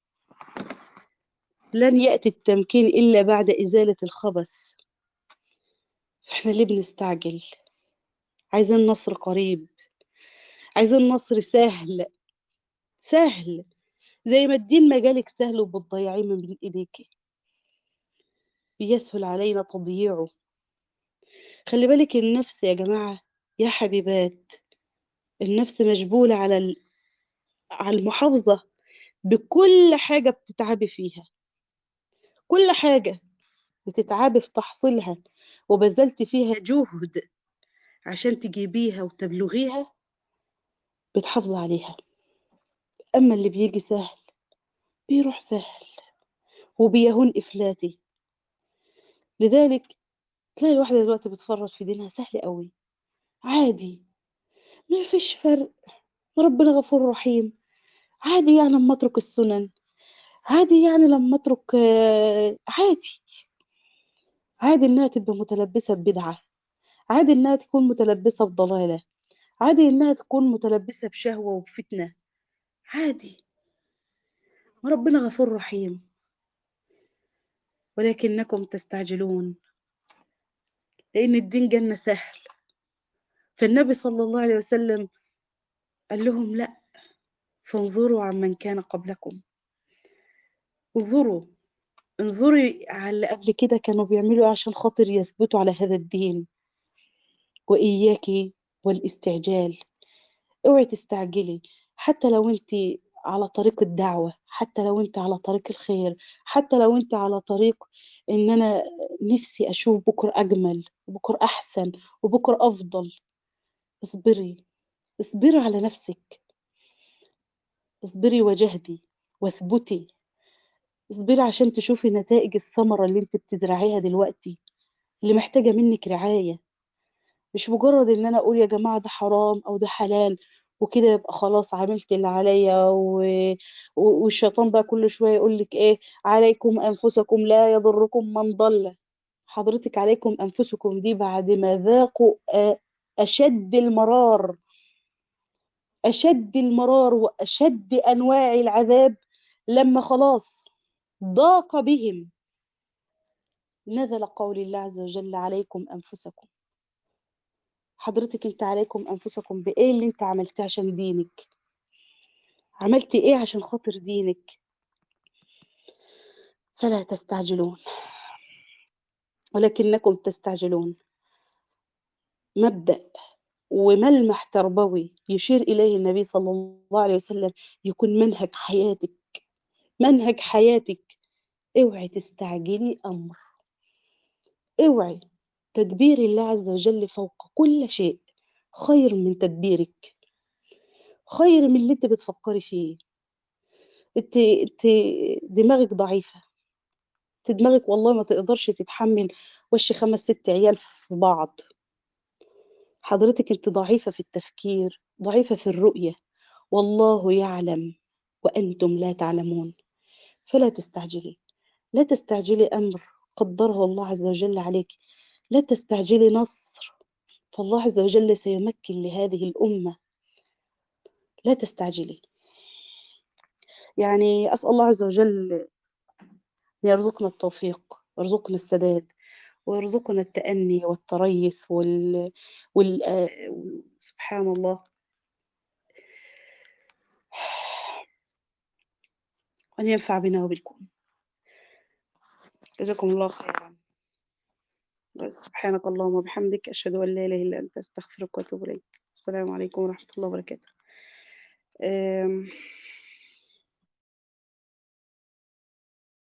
لن يأتي التمكين إلا بعد إزالة الخبث احنا ليه بنستعجل عايزين النصر قريب عايزين النصر سهل سهل زي ما الدين مجالك سهل وبتضيعيه من بين ايديكي بيسهل علينا تضييعه خلي بالك النفس يا جماعة يا حبيبات النفس مجبولة على على المحافظة بكل حاجة بتتعبي فيها كل حاجة بتتعبي في تحصيلها وبذلت فيها جهد عشان تجيبيها وتبلغيها بتحافظي عليها أما اللي بيجي سهل بيروح سهل وبيهون إفلاتي لذلك تلاقي الواحدة دلوقتي بتفرج في دينها سهل قوي عادي ما فيش فرق ربنا غفور رحيم عادي يعني لما اترك السنن عادي يعني لما اترك عادي عادي انها تبقى متلبسة ببدعة عادي انها تكون متلبسة بضلالة عادي إنها تكون متلبسة بشهوة وبفتنة عادي وربنا غفور رحيم ولكنكم تستعجلون لأن الدين جنة سهل فالنبي صلى الله عليه وسلم قال لهم لا فانظروا عمن كان قبلكم انظروا انظري على اللي قبل كده كانوا بيعملوا إيه عشان خاطر يثبتوا على هذا الدين وإياك والاستعجال اوعي تستعجلي حتى لو انت على طريق الدعوة حتى لو انت على طريق الخير حتى لو انت على طريق ان انا نفسي اشوف بكرة اجمل وبكرة احسن وبكرة افضل اصبري اصبري على نفسك اصبري وجهدي واثبتي اصبري عشان تشوفي نتائج الثمرة اللي انت بتزرعيها دلوقتي اللي محتاجة منك رعاية مش مجرد ان انا اقول يا جماعة ده حرام او ده حلال وكده يبقى خلاص عملت اللي عليا و... و- والشيطان بقى كل شوية يقول لك ايه عليكم انفسكم لا يضركم من ضل حضرتك عليكم انفسكم دي بعد ما ذاقوا أ- اشد المرار اشد المرار واشد انواع العذاب لما خلاص ضاق بهم نزل قول الله عز وجل عليكم انفسكم حضرتك انت عليكم انفسكم بايه اللي انت عملتيه عشان دينك عملت ايه عشان خاطر دينك فلا تستعجلون ولكنكم تستعجلون مبدأ وملمح تربوي يشير إليه النبي صلى الله عليه وسلم يكون منهج حياتك منهج حياتك اوعي تستعجلي أمر اوعي تدبير الله عز وجل فوق كل شيء خير من تدبيرك خير من اللي انت بتفكري فيه انت, انت دماغك ضعيفة انت دماغك والله ما تقدرش تتحمل وش خمس ست عيال في بعض حضرتك انت ضعيفة في التفكير ضعيفة في الرؤية والله يعلم وأنتم لا تعلمون فلا تستعجلي لا تستعجلي أمر قدره الله عز وجل عليك لا تستعجلي نصر فالله عز وجل سيمكن لهذه الأمة لا تستعجلي يعني أسأل الله عز وجل أن يرزقنا التوفيق ويرزقنا السداد ويرزقنا التأني والتريث وال... وال... آه، سبحان الله وأن ينفع بنا وبكم جزاكم الله خيرا سبحانك اللهم وبحمدك أشهد أن لا إله إلا أنت أستغفرك وأتوب إليك السلام عليكم ورحمة الله وبركاته أم،